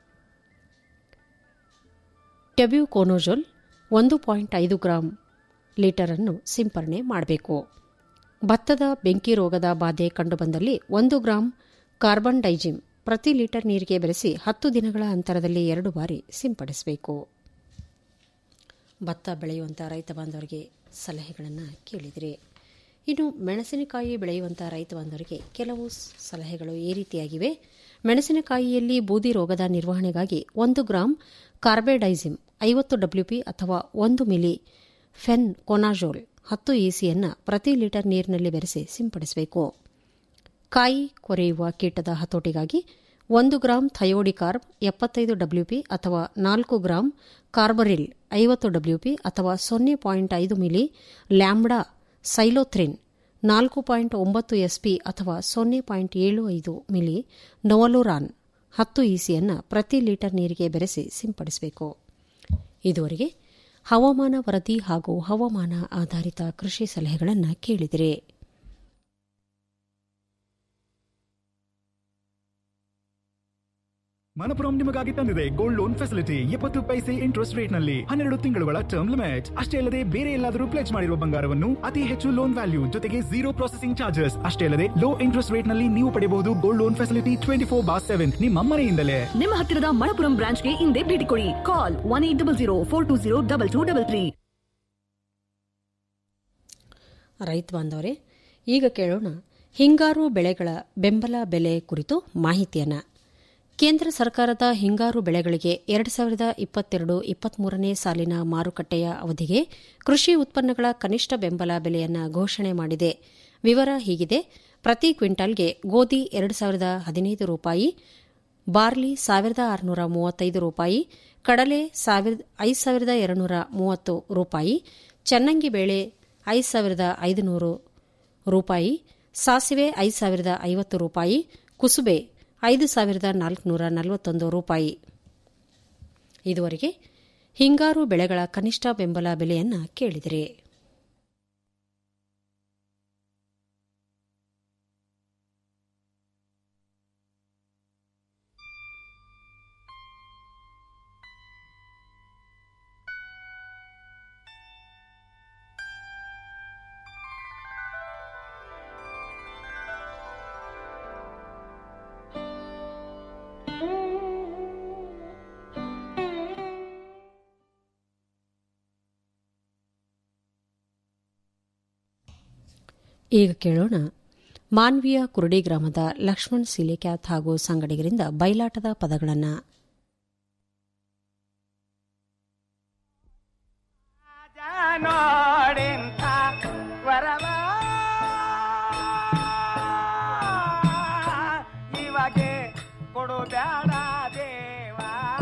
ಟೆಬ್ಯೂಕೋನೋಜೋಲ್ ಒಂದು ಪಾಯಿಂಟ್ ಐದು ಗ್ರಾಂ ಲೀಟರ್ ಅನ್ನು ಸಿಂಪರಣೆ ಮಾಡಬೇಕು ಭತ್ತದ ಬೆಂಕಿ ರೋಗದ ಬಾಧೆ ಕಂಡುಬಂದಲ್ಲಿ ಒಂದು ಗ್ರಾಂ ಕಾರ್ಬನ್ ಡೈಜಿಮ್ ಪ್ರತಿ ಲೀಟರ್ ನೀರಿಗೆ ಬೆರೆಸಿ ಹತ್ತು ದಿನಗಳ ಅಂತರದಲ್ಲಿ ಎರಡು ಬಾರಿ ಸಿಂಪಡಿಸಬೇಕು ಭತ್ತ ಬೆಳೆಯುವಂಥ ರೈತ ಬಾಂಧವರಿಗೆ ಸಲಹೆಗಳನ್ನು ಕೇಳಿದಿರಿ ಇನ್ನು ಮೆಣಸಿನಕಾಯಿ ಬೆಳೆಯುವಂಥ ರೈತ ಬಾಂಧವರಿಗೆ ಕೆಲವು ಸಲಹೆಗಳು ಈ ರೀತಿಯಾಗಿವೆ ಮೆಣಸಿನಕಾಯಿಯಲ್ಲಿ ಬೂದಿ ರೋಗದ ನಿರ್ವಹಣೆಗಾಗಿ ಒಂದು ಗ್ರಾಂ ಕಾರ್ಬೆಡೈಸಿಮ್ ಐವತ್ತು ಡಬ್ಲ್ಯೂಪಿ ಅಥವಾ ಒಂದು ಮಿಲಿ ಫೆನ್ ಕೊನಾಜೋಲ್ ಹತ್ತು ಇಸಿಯನ್ನು ಪ್ರತಿ ಲೀಟರ್ ನೀರಿನಲ್ಲಿ ಬೆರೆಸಿ ಸಿಂಪಡಿಸಬೇಕು ಕಾಯಿ ಕೊರೆಯುವ ಕೀಟದ ಹತೋಟಿಗಾಗಿ ಒಂದು ಗ್ರಾಂ ಥಯೋಡಿಕಾರ್ಬ್ ಎಪ್ಪತ್ತೈದು ಡಬ್ಲ್ಯೂಪಿ ಅಥವಾ ನಾಲ್ಕು ಗ್ರಾಂ ಕಾರ್ಬರಿಲ್ ಐವತ್ತು ಡಬ್ಲ್ಯೂಪಿ ಅಥವಾ ಸೊನ್ನೆ ಪಾಯಿಂಟ್ ಐದು ಮಿಲಿ ಲ್ಯಾಂಬ್ಡಾ ಸೈಲೋಥ್ರಿನ್ ನಾಲ್ಕು ಪಾಯಿಂಟ್ ಒಂಬತ್ತು ಎಸ್ಪಿ ಅಥವಾ ಸೊನ್ನೆ ಪಾಯಿಂಟ್ ಏಳು ಐದು ಮಿಲಿ ನೊವಲುರಾನ್ ಹತ್ತು ಇಸಿಯನ್ನು ಪ್ರತಿ ಲೀಟರ್ ನೀರಿಗೆ ಬೆರೆಸಿ ಸಿಂಪಡಿಸಬೇಕು ಇದುವರೆಗೆ ಹವಾಮಾನ ವರದಿ ಹಾಗೂ ಹವಾಮಾನ ಆಧಾರಿತ ಕೃಷಿ ಸಲಹೆಗಳನ್ನು ಕೇಳಿದಿರಿ ಮನಪುರಂ ನಿಮಗಾಗಿ ತಂದಿದೆ ಗೋಲ್ಡ್ ಲೋನ್ ಫೆಸಿಲಿಟಿ ಎಪ್ಪತ್ತು ಪೈಸೆ ಇಂಟ್ರೆಸ್ಟ್ ರೇಟ್ ನಲ್ಲಿ ಹನ್ನೆರಡು ತಿಂಗಳುಗಳ ಟರ್ಮ್ ಲಿಮಿಟ್ ಅಷ್ಟೇ ಅಲ್ಲದೆ ಬೇರೆ ಎಲ್ಲಾದರೂ ಪ್ಲೆಜ್ ಮಾಡಿರುವ ಬಂಗಾರವನ್ನು ಅತಿ ಹೆಚ್ಚು ಲೋನ್ ವ್ಯಾಲ್ಯೂ ಜೊತೆಗೆ ಜೀರೋ ಪ್ರೊಸೆಸಿಂಗ್ ಚಾರ್ಜಸ್ ಅಷ್ಟೇ ಅಲ್ಲದೆ ಲೋ ಇಂಟ್ರೆಸ್ಟ್ ರೇಟ್ ನಲ್ಲಿ ನೀವು ಪಡೆಯಬಹುದು gold loan facility twenty four bar seven ನಿಮ್ಮ ಮನೆಯಿಂದಲೇ ನಿಮ್ಮ ಹತ್ತಿರದ ಮಣಪುರಂ ಬ್ರಾಂಚ್ಗೆ ಹಿಂದೆ ಭೇಟಿ ಕೊಡಿ call one eight double zero four two zero double two double three ರೈತ ಬಾಂಧವರೇ ಈಗ ಕೇಳೋಣ ಹಿಂಗಾರು ಬೆಳೆಗಳ ಬೆಂಬಲ ಬೆಲೆ ಕುರಿತು ಮಾಹಿತಿಯನ್ನು ಕೇಂದ್ರ ಸರ್ಕಾರದ ಹಿಂಗಾರು ಬೆಳೆಗಳಿಗೆ ಎರಡು ಸಾವಿರದ ಇಪ್ಪತ್ತೆರಡು ಇಪ್ಪತ್ಮೂರನೇ ಸಾಲಿನ ಮಾರುಕಟ್ಟೆಯ ಅವಧಿಗೆ ಕೃಷಿ ಉತ್ಪನ್ನಗಳ ಕನಿಷ್ಠ ಬೆಂಬಲ ಬೆಲೆಯನ್ನು ಘೋಷಣೆ ಮಾಡಿದೆ ವಿವರ ಹೀಗಿದೆ ಪ್ರತಿ ಕ್ವಿಂಟಾಲ್ಗೆ ಗೋಧಿ ಎರಡು ಸಾವಿರದ ಹದಿನೈದು ರೂಪಾಯಿ ಬಾರ್ಲಿ ಸಾವಿರದ ಆರುನೂರ ಮೂವತ್ತೈದು ರೂಪಾಯಿ ಕಡಲೆ ಐದು ಸಾವಿರದ ಎರಡುನೂರ ಮೂವತ್ತು ರೂಪಾಯಿ ಚನ್ನಂಗಿ ಬೇಳೆ ಐದು ಸಾವಿರದ ಐದುನೂರು ರೂಪಾಯಿ ಸಾಸಿವೆ ಐದು ಸಾವಿರದ ಐವತ್ತು ರೂಪಾಯಿ ಕುಸುಬೆ ಐದು ಸಾವಿರದ ನಾಲ್ಕುನೂರ ನಲವತ್ತೊಂದು ರೂಪಾಯಿ ಇದುವರೆಗೆ ಹಿಂಗಾರು ಬೆಳೆಗಳ ಕನಿಷ್ಠ ಬೆಂಬಲ ಬೆಲೆಯನ್ನು ಕೇಳಿದಿರಿ ಈಗ ಕೇಳೋಣ ಮಾನ್ವಿಯ ಕುರುಡಿ ಗ್ರಾಮದ ಲಕ್ಷ್ಮಣ್ ಸಿಲಿಕ್ಯಾತ್ ಹಾಗೂ ಸಂಗಡಿಗರಿಂದ ಬಯಲಾಟದ ಪದಗಳನ್ನು ನೋಡೆಂಥ ವರವ ಇವಾಗೆ ಕೊಡು ಬ್ಯಾಡ ದೇವ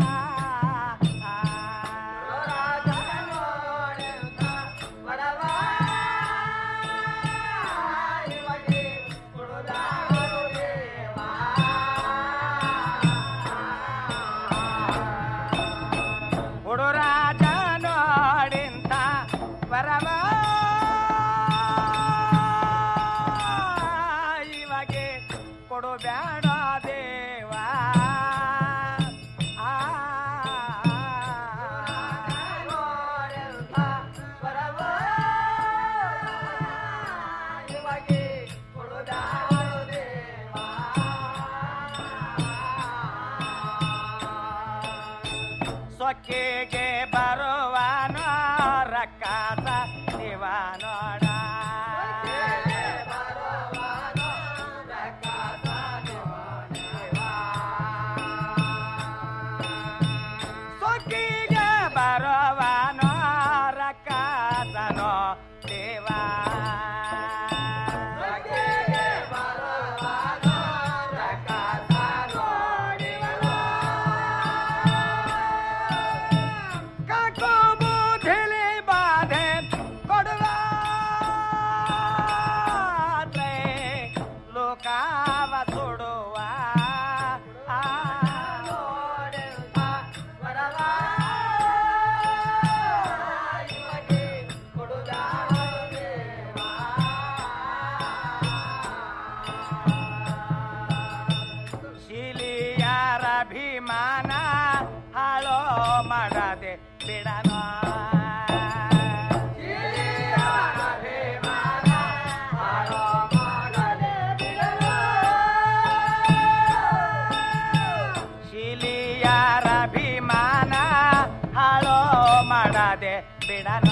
ಕೊಡು ರಾಜ ನೋಡೆಂಥ ವರವ ಇವಾಗೆ ಕೊಡು ಬ್ಯಾಡ ದೇವ ಲಕ್ಕಿಗೆ ಬರುವನೋ ರಕ್ಕಾಸ ಶಿವ ನೋಡ ಸೊಕ್ಕಿಗೆ ಬರುವನೋ ರಕ್ಕಾಸನೋ ದೇವ ಕಾಕು ಬೂದಿಲಿ ಬಾಧೆ ಕೊಡುವ ಲೋಕಾವ ಸುಡುವ ಆ ಶಿಲಿಯಾರ ಅಭಿಮಾನ ಹಾಳೋ ಮಾಡದೆ ಬಿಡನ ಶಿಲಿಯಾರ ಅಭಿಮಾನ ಹಾಳೋ ಮಾಡದೆ ಬಿಡನ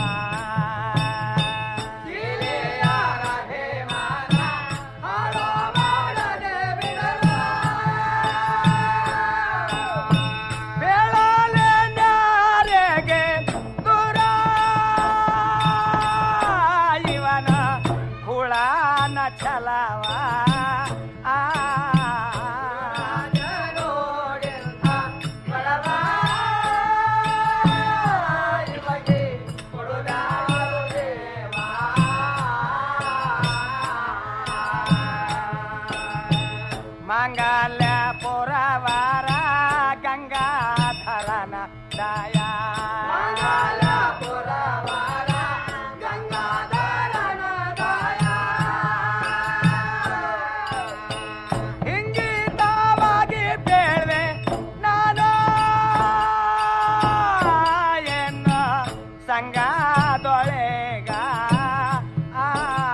ಬೇಳಾಲೆ ನ್ಯಾರೆಗೆ ದೂರ ಇವನ ಹುಳನ ಛಲವ ಆ ಮಂಗಲ್ಯ ಪುರವರ ಗಂಗಾಧರನ ದಯ ಹಿಂಗಿತವಾಗಿ ಬೇಳ್ವೆ ನಾನು ಎನ್ನ ಸಂಗದೊಳೆಗ ಆ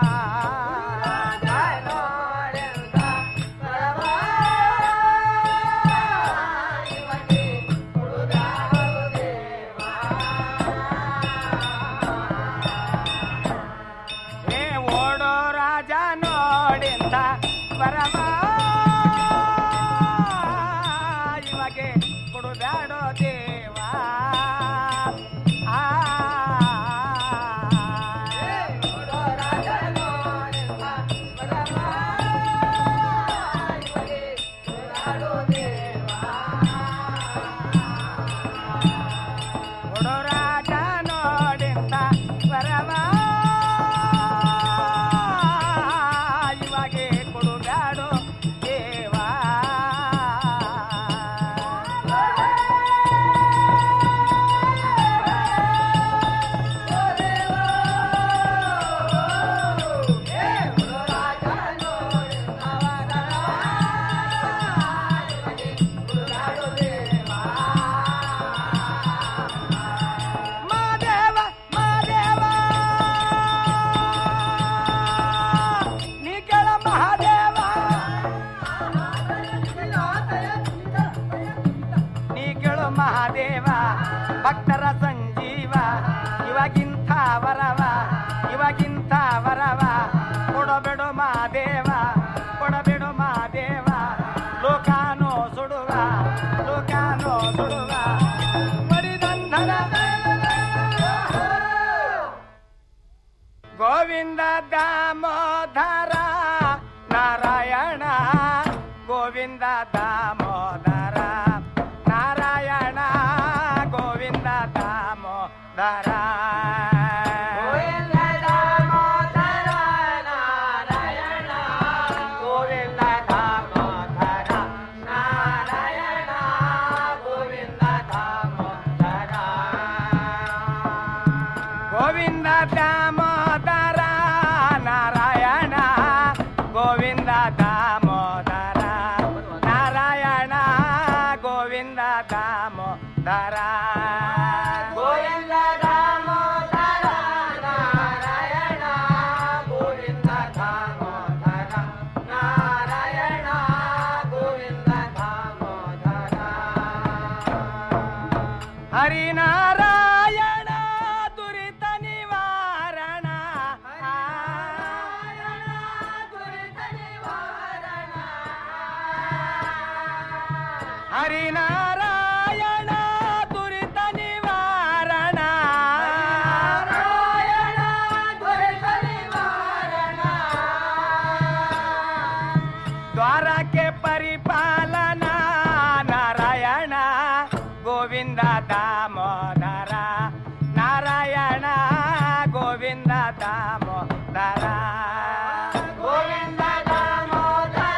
ಏ ಓಡೋ ರಾಜ ನೋಡಿಂದ ಪರಮ ಇವಾಗೆ ಕೊಡುಬ್ಯಾಡೋ ದೇವ ಆ ಕೊಡೋ ರಾಜ ನೋಡಿಂದ ಪರಮ ಇವಾಗೆ ಕೊಡುಬ್ಯಾಡೋ ದೇವ ಮಾದೇವ ಮಾದೇವ ನೀ ಕೆಳ ಮಹಾದೇವ ನೀ ಕೇಳು ಮಹಾದೇವ ಭಕ್ತರ ಸಂಜೀವ ಇವಾಗಿಂಥ ವರವ ಇವಾಗಿಂಥ ವರವ ಕೊಡಬೇಡು ಮಹಾದೇವ ಕೊಡಬೇಡು ಮಹಾದೇವ ಲೋಕಾನೋ ಸುಡುವ ಲೋಕಾನೋ ಸುಡುವ ಮರಿದಂಧನ ಗೋವಿಂದ ದಾಮೋದರ ನಾರಾಯಣ ಗೋವಿಂದ ದಾಮೋದರ ನಾರಾಯಣ ಗೋವಿಂದ ದಾಮೋದರ ಗೋವಿಂದ ದಾಮೋದರ ನಾರಾಯಣ ಗೋವಿಂದ ದಾಮೋದರ ನಾರಾಯಣ ಗೋವಿಂದ ದಾಮೋದರ ಗೋವಿಂದ ದಾಮೋದರ ನಾರಾಯಣ ಗೋವಿಂದ ದಾಮೋದರ ನಾರಾಯಣ ಹರಿನಾರಾಯಣ ದುರಿತ ನಿವಾರಣ ಹರಿನಾರಾಯಣ ದುರಿತ ನಿವಾರಣ ದ್ವಾರಕ್ಕೆ